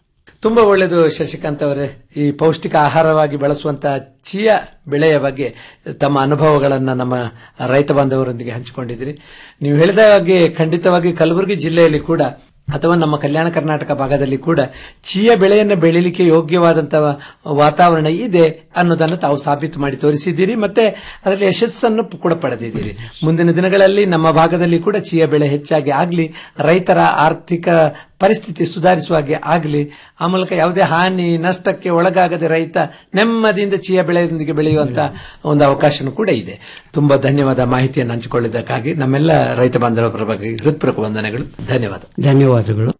ತುಂಬಾ ಒಳ್ಳೆಯದು ಶಶಿಕಾಂತ್ ಅವರೇ ಈ ಪೌಷ್ಟಿಕ ಆಹಾರವಾಗಿ ಬಳಸುವಂತ ಚಿಯಾ ಬೆಳೆಯ ಬಗ್ಗೆ ತಮ್ಮ ಅನುಭವಗಳನ್ನ ನಮ್ಮ ರೈತ ಬಾಂಧವರೊಂದಿಗೆ ಹಂಚಿಕೊಂಡಿದ್ದೀರಿ ನೀವು ಹೇಳಿದ ಹಾಗೆ ಖಂಡಿತವಾಗಿ ಕಲಬುರಗಿ ಜಿಲ್ಲೆಯಲ್ಲಿ ಕೂಡ ಅಥವಾ ನಮ್ಮ ಕಲ್ಯಾಣ ಕರ್ನಾಟಕ ಭಾಗದಲ್ಲಿ ಕೂಡ ಚಿಯಾ ಬೆಳೆಯನ್ನು ಬೆಳಿಲಿಕ್ಕೆ ಯೋಗ್ಯವಾದಂತಹ ವಾತಾವರಣ ಇದೆ ಅನ್ನೋದನ್ನು ತಾವು ಸಾಬೀತು ಮಾಡಿ ತೋರಿಸಿದ್ದೀರಿ ಮತ್ತೆ ಅದರಲ್ಲಿ ಯಶಸ್ಸನ್ನು ಕೂಡ ಪಡೆದಿದ್ದೀರಿ ಮುಂದಿನ ದಿನಗಳಲ್ಲಿ ನಮ್ಮ ಭಾಗದಲ್ಲಿ ಕೂಡ ಚಿಯಾ ಬೆಳೆ ಹೆಚ್ಚಾಗಿ ಆಗ್ಲಿ ರೈತರ ಆರ್ಥಿಕ ಪರಿಸ್ಥಿತಿ ಸುಧಾರಿಸುವ ಹಾಗೆ ಆಗಲಿ ಆ ಮೂಲಕ ಯಾವುದೇ ಹಾನಿ ನಷ್ಟಕ್ಕೆ ಒಳಗಾಗದೆ ರೈತ ನೆಮ್ಮದಿಯಿಂದ ಚಿಯಾ ಬೆಳೆಯೊಂದಿಗೆ ಬೆಳೆಯುವಂತ ಒಂದು ಅವಕಾಶನೂ ಕೂಡ ಇದೆ ತುಂಬಾ ಧನ್ಯವಾದ ಮಾಹಿತಿಯನ್ನು ಹಂಚಿಕೊಳ್ಳಿದ್ದಕ್ಕಾಗಿ ನಮ್ಮೆಲ್ಲ ರೈತ ಬಾಂಧವರ ಪರವಾಗಿ ಹೃತ್ಪೂರ್ವಕ ವಂದನೆಗಳು ಧನ್ಯವಾದ ಧನ್ಯವಾದಗಳು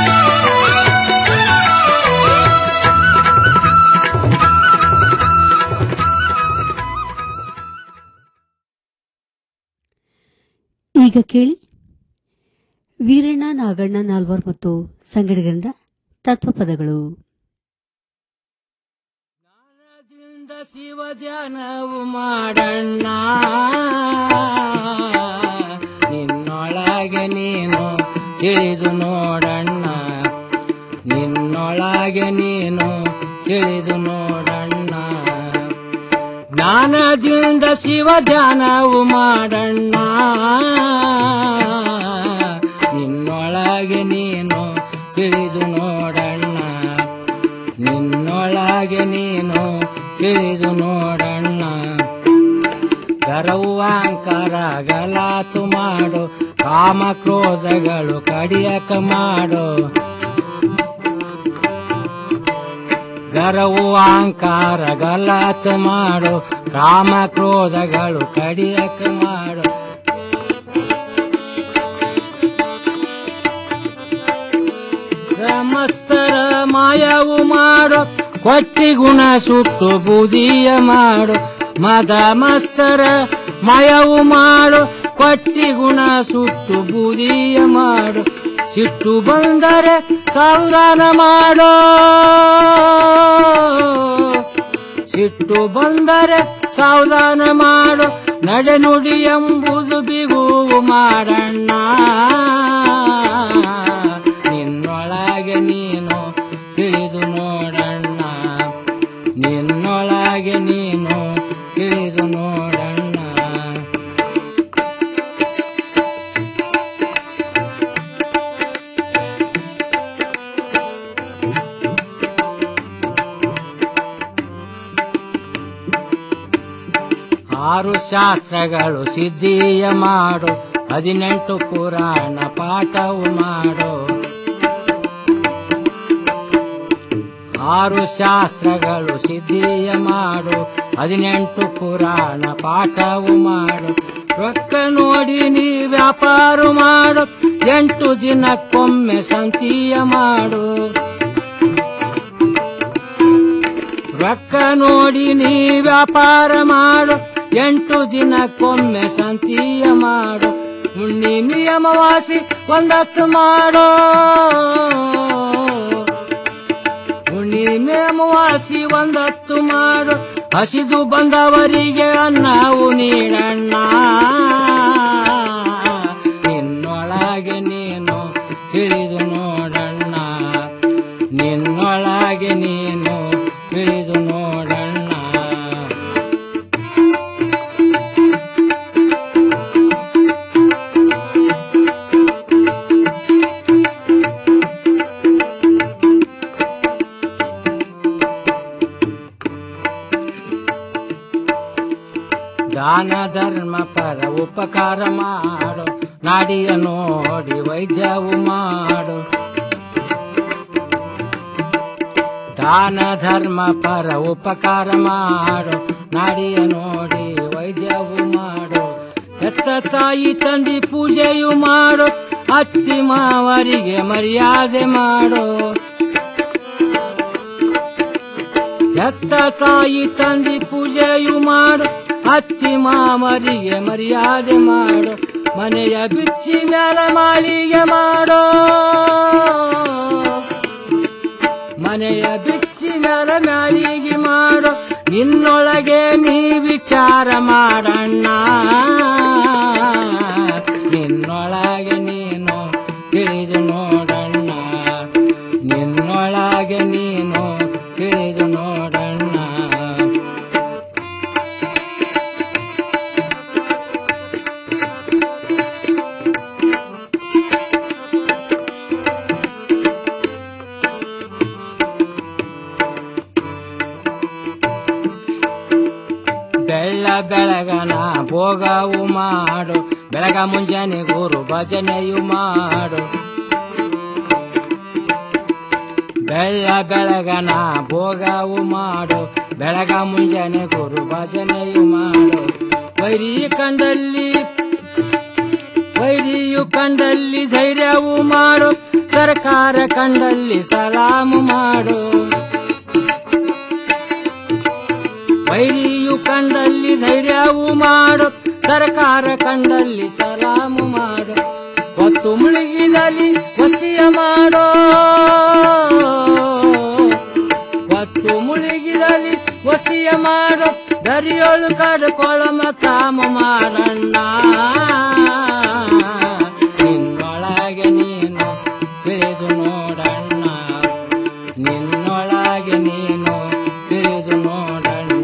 ಈಗ ಕೇಳಿ ವೀರಣ್ಣ ನಾಗಣ್ಣ ನಾಲ್ವರ್ ಮತ್ತು ಸಂಗಡಿಗರಿಂದ ತತ್ವಪದಗಳು ಶಿವ ಧ್ಯಾನವು ಮಾಡಣ್ಣ ನಿನ್ನೊಳಗೆ ನೀನು ತಿಳಿದು ನೋಡಣ್ಣ ನಿನ್ನೊಳಗೆ ನೀನು ತಿಳಿದು ನೋಡಣ್ಣ ಜ್ಞಾನದಿಂದ ಶಿವ ಧ್ಯಾನವು ಮಾಡಣ್ಣ ನಿನ್ನೊಳಗೆ ನೀನು ತಿಳಿದು ನೋಡಣ್ಣ ನಿನ್ನೊಳಗೆ ನೀನು ತಿಳಿದು ನೋಡಣ್ಣ ಗರವು ಅಹಂಕಾರ ಗಲಾತು ಮಾಡು ಕಾಮ ಕ್ರೋಧಗಳು ಕಡಿಯಕ ಮಾಡು ಗರವು ಅಹಂಕಾರ ಗಲಾತು ಮಾಡು ಕಾಮ ಕ್ರೋಧಗಳು ಕಡಿಯಕ ಮಾಡು ಮಸ್ತರ ಮಾಯವು ಮಾಡು ಕೊಟ್ಟಿ ಗುಣ ಸುಟ್ಟು ಬೂದಿಯ ಮಾಡು ಮದ ಮಸ್ತರ ಮಯವು ಮಾಡು ಕೊಟ್ಟಿ ಗುಣ ಸುಟ್ಟು ಬೂದಿಯ ಮಾಡು ಸಿಟ್ಟು ಬಂದರೆ ಸಾವಧಾನ ಮಾಡೋ ಸಿಟ್ಟು ಬಂದರೆ ಸಾವಧಾನ ಮಾಡು ನಡೆನುಡಿ ಎಂಬುದು ಬಿಗುವು ಮಾಡಣ್ಣ ನಿನ್ನೊಳಗೆ ನೀನು ತಿಳಿದು ನೋಡಣ್ಣ ನಿನ್ನೊಳಗೆ ನೀನು ತಿಳಿದು ನೋಡಣ್ಣ ಆರು ಶಾಸ್ತ್ರಗಳು ಸಿದ್ಧಿಯ ಮಾಡು ಹದಿನೆಂಟು ಪುರಾಣ ಪಾಠವು ಮಾಡು ಆರು ಶಾಸ್ತ್ರಗಳು ಸಿದ್ಧಿಯ ಮಾಡು ಹದಿನೆಂಟು ಪುರಾಣ ಪಾಠವು ಮಾಡು ರೊಕ್ಕ ನೋಡಿ ನೀ ವ್ಯಾಪಾರ ಮಾಡು ಎಂಟು ದಿನಕ್ಕೊಮ್ಮೆ ಸಂತಿಯ ಮಾಡು ರೊಕ್ಕ ನೋಡಿ ನೀ ವ್ಯಾಪಾರ ಮಾಡು ಎಂಟು ದಿನಕ್ಕೊಮ್ಮೆ ಸಂತಿಯ ಮಾಡು ಹುಣ್ಣಿಮೆ ಅಮಾವಾಸಿ ಒಂದತ್ತು ಮಾಡೋ ಹುಣ್ಣಿಮೆ ಅಮಾವಾಸಿ ಒಂದತ್ತು ಮಾಡು ಹಸಿದು ಬಂದವರಿಗೆ ಅನ್ನವು ನೀಡಣ್ಣ ನಿನ್ನೊಳಗೆ ನೀನು ತಿಳಿದು ನೋಡಣ್ಣ ನಿನ್ನೊಳಗೆ ನೀನು ತಿಳಿದು ನೋಡಣ್ಣ ದಾನ ಧರ್ಮ ಪರ ಉಪಕಾರ ಮಾಡು ನಾಡಿಯ ನೋಡಿ ವೈದ್ಯವು ಮಾಡು ದಾನ ಧರ್ಮ ಪರ ಉಪಕಾರ ಮಾಡು ನಾಡಿಯ ನೋಡಿ ವೈದ್ಯವು ಮಾಡು ಎತ್ತ ತಾಯಿ ತಂದಿ ಪೂಜೆಯು ಮಾಡು ಅತ್ತಿ ಮಾವರಿಗೆ ಮರ್ಯಾದೆ ಮಾಡು ಎತ್ತ ತಾಯಿ ತಂದಿ ಪೂಜೆಯು ಮಾಡು ಅತ್ತಿ ಮಾಮರಿಗೆ ಮರ್ಯಾದೆ ಮಾಡು ಮನೆಯ ಬಿಚ್ಚಿ ಮ್ಯಾಲ ಮಾಳಿಗೆ ಮಾಡೋ ಮನೆಯ ಬಿಚ್ಚಿ ಮ್ಯಾಲ ಮ್ಯಾಲಿಗೆ ಮಾಡು ನಿನ್ನೊಳಗೆ ನೀ ವಿಚಾರ ಮಾಡಣ್ಣ ನಿನ್ನೊಳಗೆ ನೀನು ತಿಳಿದು ನೋಡಣ್ಣ ನಿನ್ನೊಳಗೆ ನೀ ಬೆಳಗನ ಭೋಗವು ಮಾಡು ಬೆಳಗ ಮುಂಜಾನೆ ಗುರು ಭಜನೆಯು ಮಾಡು ಬೆಳ್ಳ ಬೆಳಗನ ಭೋಗವು ಮಾಡು ಬೆಳಗ ಮುಂಜಾನೆ ಗುರು ಭಜನೆಯು ಮಾಡು ವೈರಿ ಕಂಡಲ್ಲಿ ವೈರಿಯು ಕಂಡಲ್ಲಿ ಧೈರ್ಯವು ಮಾಡು ಸರ್ಕಾರ ಕಂಡಲ್ಲಿ ಸಲಾಮು ಮಾಡು ವೈರಿಯು ಕಂಡಲ್ಲಿ ಧೈರ್ಯವು ಮಾಡು ಸರ್ಕಾರ ಕಂಡಲ್ಲಿ ಸಲಾಮು ಮಾಡು ಹೊತ್ತು ಮುಳುಗಿದಲ್ಲಿ ವಸ್ತಿಯ ಮಾಡೋ ಹೊತ್ತು ಮುಳುಗಿದಲ್ಲಿ ವಸ್ತಿಯ ಮಾಡೋ ದರಿಯೋಳು ಕಡ್ಕೊಳಮ ಕಾಮ ಮಾಡಣ್ಣ ನಿನ್ನೊಳಗೆ ನೀನು ತಿಳಿದು ನೋಡಣ್ಣ ನಿನ್ನೊಳಗೆ ನೀನು ತಿಳಿದು ನೋಡಣ್ಣ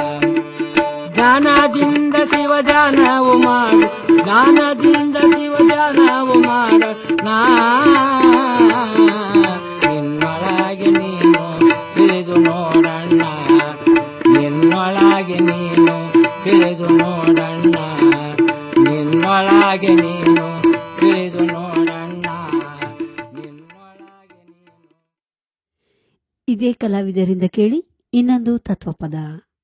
ಜ್ಞಾನದಿಂದ ಶಿವ ಧ್ಯಾನವು ಮಾಡು ಜ್ಞಾನದಿಂದ ಶಿವ ಧ್ಯಾನವು ಮಾಡು ನಾ ನಿನ್ನೊಳಗೆ ನೀನು ತಿಳಿದು ನೋಡಣ್ಣ ನಿನ್ನೊಳಗೆ ನೀನು ತಿಳಿದು ನೋಡಣ್ಣ ನಿನ್ನೊಳಗೆ ನೀನು ತಿಳಿದು ನೋಡಣ್ಣ ಇದೇ ಕಲಾವಿದರಿಂದ ಕೇಳಿ ಇನ್ನೊಂದು ತತ್ವಪದ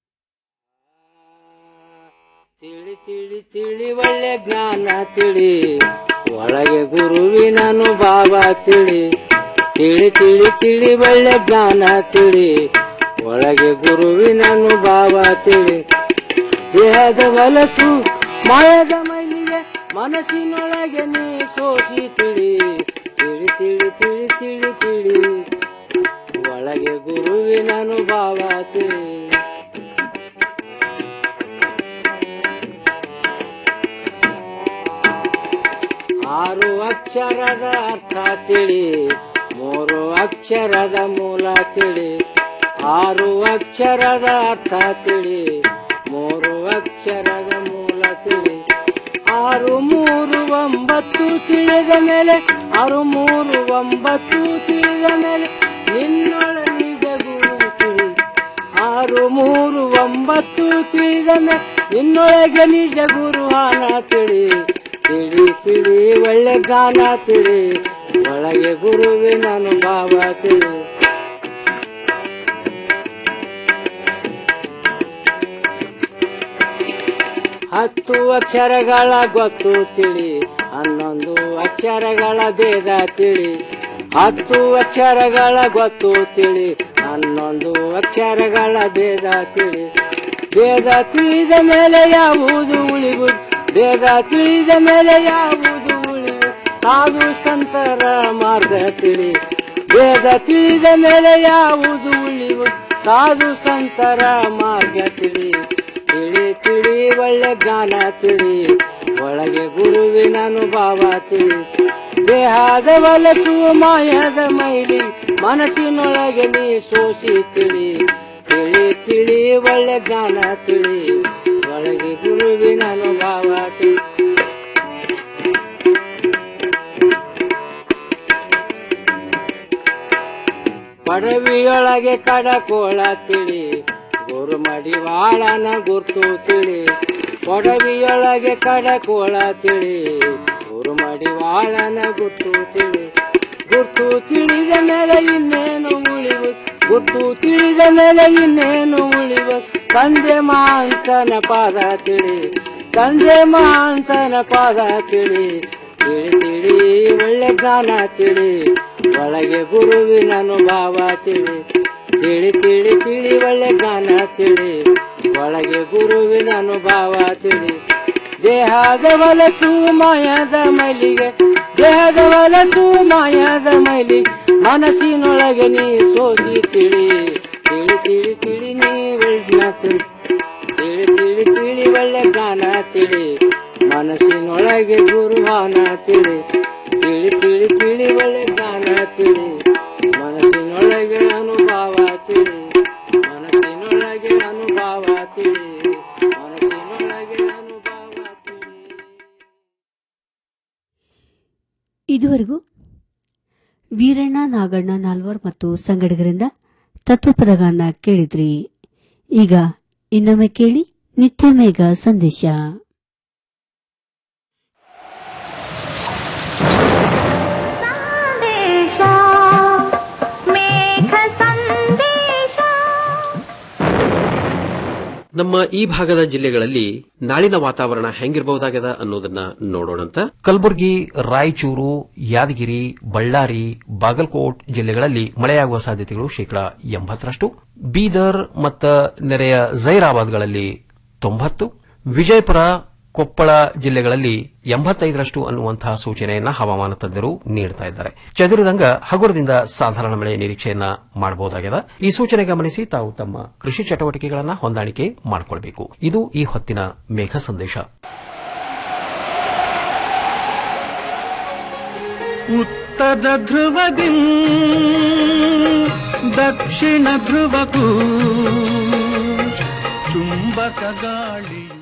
ತಿಳಿ ತಿಳಿ ತಿಳಿ ಒಳ್ಳೆ ಜ್ಞಾನ ತಿಳಿ ಒಳಗೆ ಗುರುವಿನನು ಬಾಬಾ ತಿಳಿ ತಿಳಿ ತಿಳಿ ತಿಳಿ ಒಳ್ಳೆ ಜ್ಞಾನ ತಿಳಿ ಒಳಗೆ ಗುರುವಿನನು ಬಾಬಾ ತಿಳಿ ದೇಹದ ವಲಸು ಮಾಯದ ಮೈಲಿಗೆ ಮನಸ್ಸಿನೊಳಗೆ ನೀ ಸೋಸಿ ತಿಳಿ ತಿಳಿ ತಿಳಿ ತಿಳಿ ತಿಳಿ ತಿಳಿ ಒಳಗೆ ಗುರುವಿನನು ಬಾಬಾ ತಿಳಿ ಆರು ಅಕ್ಷರದ ಅರ್ಥ ತಿಳಿ ಮೂರು ಅಕ್ಷರದ ಮೂಲ ತಿಳಿ ಆರು ಅಕ್ಷರದ ಅರ್ಥ ತಿಳಿ ಮೂರು ಅಕ್ಷರದ ಮೂಲ ತಿಳಿ ಆರು ಮೂರು ಒಂಬತ್ತು ತಿಳಿದ ಮೇಲೆ ಆರು ಮೂರು ಒಂಬತ್ತು ತಿಳಿದ ಮೇಲೆ ನಿನ್ನೊಳ ನಿಜ ಗುರು ತಿಳಿ ಆರು ಮೂರು ಒಂಬತ್ತು ತಿಳಿದ ಮೇಲೆ ನಿನ್ನೊಳಗೆ ನಿಜ ಗುರು ಆನ ತಿಳಿ ತಿಳಿ ತಿಳಿ ಒಳ್ಳೆ ಗಾನ ತಿಳಿ ಒಳಗೆ ಗುರುವಿನನು ಭಾವ ತಿಳಿ ಹತ್ತು ಅಕ್ಷರಗಳ ಗೊತ್ತು ತಿಳಿ ಹನ್ನೊಂದು ಅಕ್ಷರಗಳ ಭೇದ ತಿಳಿ ಹತ್ತು ಅಕ್ಷರಗಳ ಗೊತ್ತು ತಿಳಿ ಹನ್ನೊಂದು ಅಕ್ಷರಗಳ ಭೇದ ತಿಳಿ ಭೇದ ತಿಳಿದ ಮೇಲೆ ಯಾವುದು ಉಳಿಗುವುದು ಭೇದ ತಿಳಿದ ಮೇಲೆ ಯಾವುದು ಉಳಿವು ಸಾಧು ಸಂತರ ಮಾರ್ಗ ತಿಳಿ ಭೇದ ತಿಳಿದ ಮೇಲೆ ಯಾವುದು ಉಳಿವು ಸಾಧು ಸಂತರ ಮಾರ್ಗ ತಿಳಿ ತಿಳಿ ತಿಳಿ ಒಳ್ಳೆ ಗಾನ ತಿಳಿ ಒಳಗೆ ಗುರುವಿನನು ಭಾವ ತಿಳಿ ದೇಹದ ವಲಸು ಮಾಯದ ಮೈಲಿ ಮನಸ್ಸಿನೊಳಗೆ ನೀ ಸೋಸಿ ತಿಳಿ ತಿಳಿ ತಿಳಿ ಒಳ್ಳೆ ಗಾನ ತಿಳಿ ಒಳಗೆ ಗುರುವಿನನು ಭಾವ ತಿಳಿ ಪಡವಿಯೊಳಗೆ ಕಡಕೋಳ ತಿಳಿ ಗುರು ಮಡಿವಾಳನ ಗುರ್ತು ತಿಳಿ ಪಡವಿಯೊಳಗೆ ಕಡಕೋಳ ತಿಳಿ ಗುರು ಮಡಿವಾಳನ ಗುರ್ತು ತಿಳಿ ಗುರ್ತು ತಿಳಿದ ಮೇಲೆ ಇನ್ನೇನು ಉಳಿವು ಗುರ್ತು ತಿಳಿದ ಮೇಲೆ ಇನ್ನೇನು ಉಳಿವು ತಂದೆ ಮಾಂತನ ಪಾದ ತಿಳಿ ತಂದೆ ಮಾಂತನ ಪಾದ ತಿಳಿ ತಿಳಿ ತಿಳಿ ಒಳ್ಳೆ ಜ್ಞಾನ ತಿಳಿ ಒಳಗೆ ಗುರುವಿನನು ಭಾವ ತಿಳಿ ತಿಳಿ ತಿಳಿ ತಿಳಿ ಒಳ್ಳೆ ಜ್ಞಾನ ತಿಳಿ ಒಳಗೆ ಗುರುವಿನನು ಭಾವ ತಿಳಿ ದೇಹದ ವಲಸು ಮಾಯದ ಮೈಲಿಗೆ ದೇಹದ ವಲಸು ಮಾಯದ ಮೈಲಿ ಮನಸ್ಸಿನೊಳಗೆ ನೀ ಸೋಸಿ ತಿಳಿ ತಿಳಿ ತಿಳಿ ತಿಳಿ ನೀ ಒಳ್ಳ ತಿಳಿ ತಿಳಿ ತಿಳಿ ತಿಳಿ ಒಳ್ಳೆ ಗಾನ ತಿಳಿ ಮನಸ್ಸಿನೊಳಗೆ ಗುರುವಾನ ತಿಳಿ ತಿಳಿ ತಿಳಿ ತಿಳಿ ಒಳ್ಳೆ ಗಾನ ತಿಳಿ ಮನಸ್ಸಿನೊಳಗೆ ಅನುಭವ ತಿಳಿ ಮನಸ್ಸಿನೊಳಗೆ ಅನುಭವ ತಿಳಿ ಮನಸ್ಸಿನೊಳಗೆ ಅನುಭವ ಇದುವರೆಗೂ ವೀರಣ್ಣ ನಾಗಣ್ಣ ನಾಲ್ವರ್ ಮತ್ತು ಸಂಗಡಿಗರಿಂದ ತತ್ವಪದಗಳನ್ನ ಕೇಳಿದ್ರಿ ಈಗ ಇನ್ನೊಮ್ಮೆ ಕೇಳಿ ನಿತ್ಯ ಮೇಘ ಸಂದೇಶ ನಮ್ಮ ಈ ಭಾಗದ ಜಿಲ್ಲೆಗಳಲ್ಲಿ ನಾಳಿನ ವಾತಾವರಣ ಹೆಂಗಿರಬಹುದಾಗದ ಅನ್ನೋದನ್ನ ನೋಡೋಣಂತ ಕಲಬುರಗಿ ರಾಯಚೂರು ಯಾದಗಿರಿ ಬಳ್ಳಾರಿ ಬಾಗಲಕೋಟ್ ಜಿಲ್ಲೆಗಳಲ್ಲಿ ಮಳೆಯಾಗುವ ಸಾಧ್ಯತೆಗಳು ಶೇಕಡಾ ಎಂಬತ್ತರಷ್ಟು ಬೀದರ್ ಮತ್ತು ನೆರೆಯ ಜೈರಾಬಾದ್ಗಳಲ್ಲಿ ತೊಂಬತ್ತು ವಿಜಯಪುರ ಕೊಪ್ಪಳ ಜಿಲ್ಲೆಗಳಲ್ಲಿ ಎಂಬತ್ತೈದರಷ್ಟು ಅನ್ನುವಂತಹ ಸೂಚನೆಯನ್ನ ಹವಾಮಾನ ತಜ್ಞರು ನೀಡುತ್ತಾ ಇದ್ದಾರೆ ಚದುರಿದಂಗ ಹಗುರದಿಂದ ಸಾಧಾರಣ ಮಳೆ ನಿರೀಕ್ಷೆಯನ್ನ ಮಾಡಬಹುದಾಗಿದೆ ಈ ಸೂಚನೆ ಗಮನಿಸಿ ತಾವು ತಮ್ಮ ಕೃಷಿ ಚಟುವಟಿಕೆಗಳನ್ನ ಹೊಂದಾಣಿಕೆ ಮಾಡಿಕೊಳ್ಳಬೇಕು ಇದು ಈ ಹೊತ್ತಿನ ಮೇಘ ಸಂದೇಶ ಉತ್ತರ ಧ್ರುವದಿ ದಕ್ಷಿಣ ಧ್ರುವಕ್ಕೂ ಚುಂಬಕ ಗಾಳಿಯು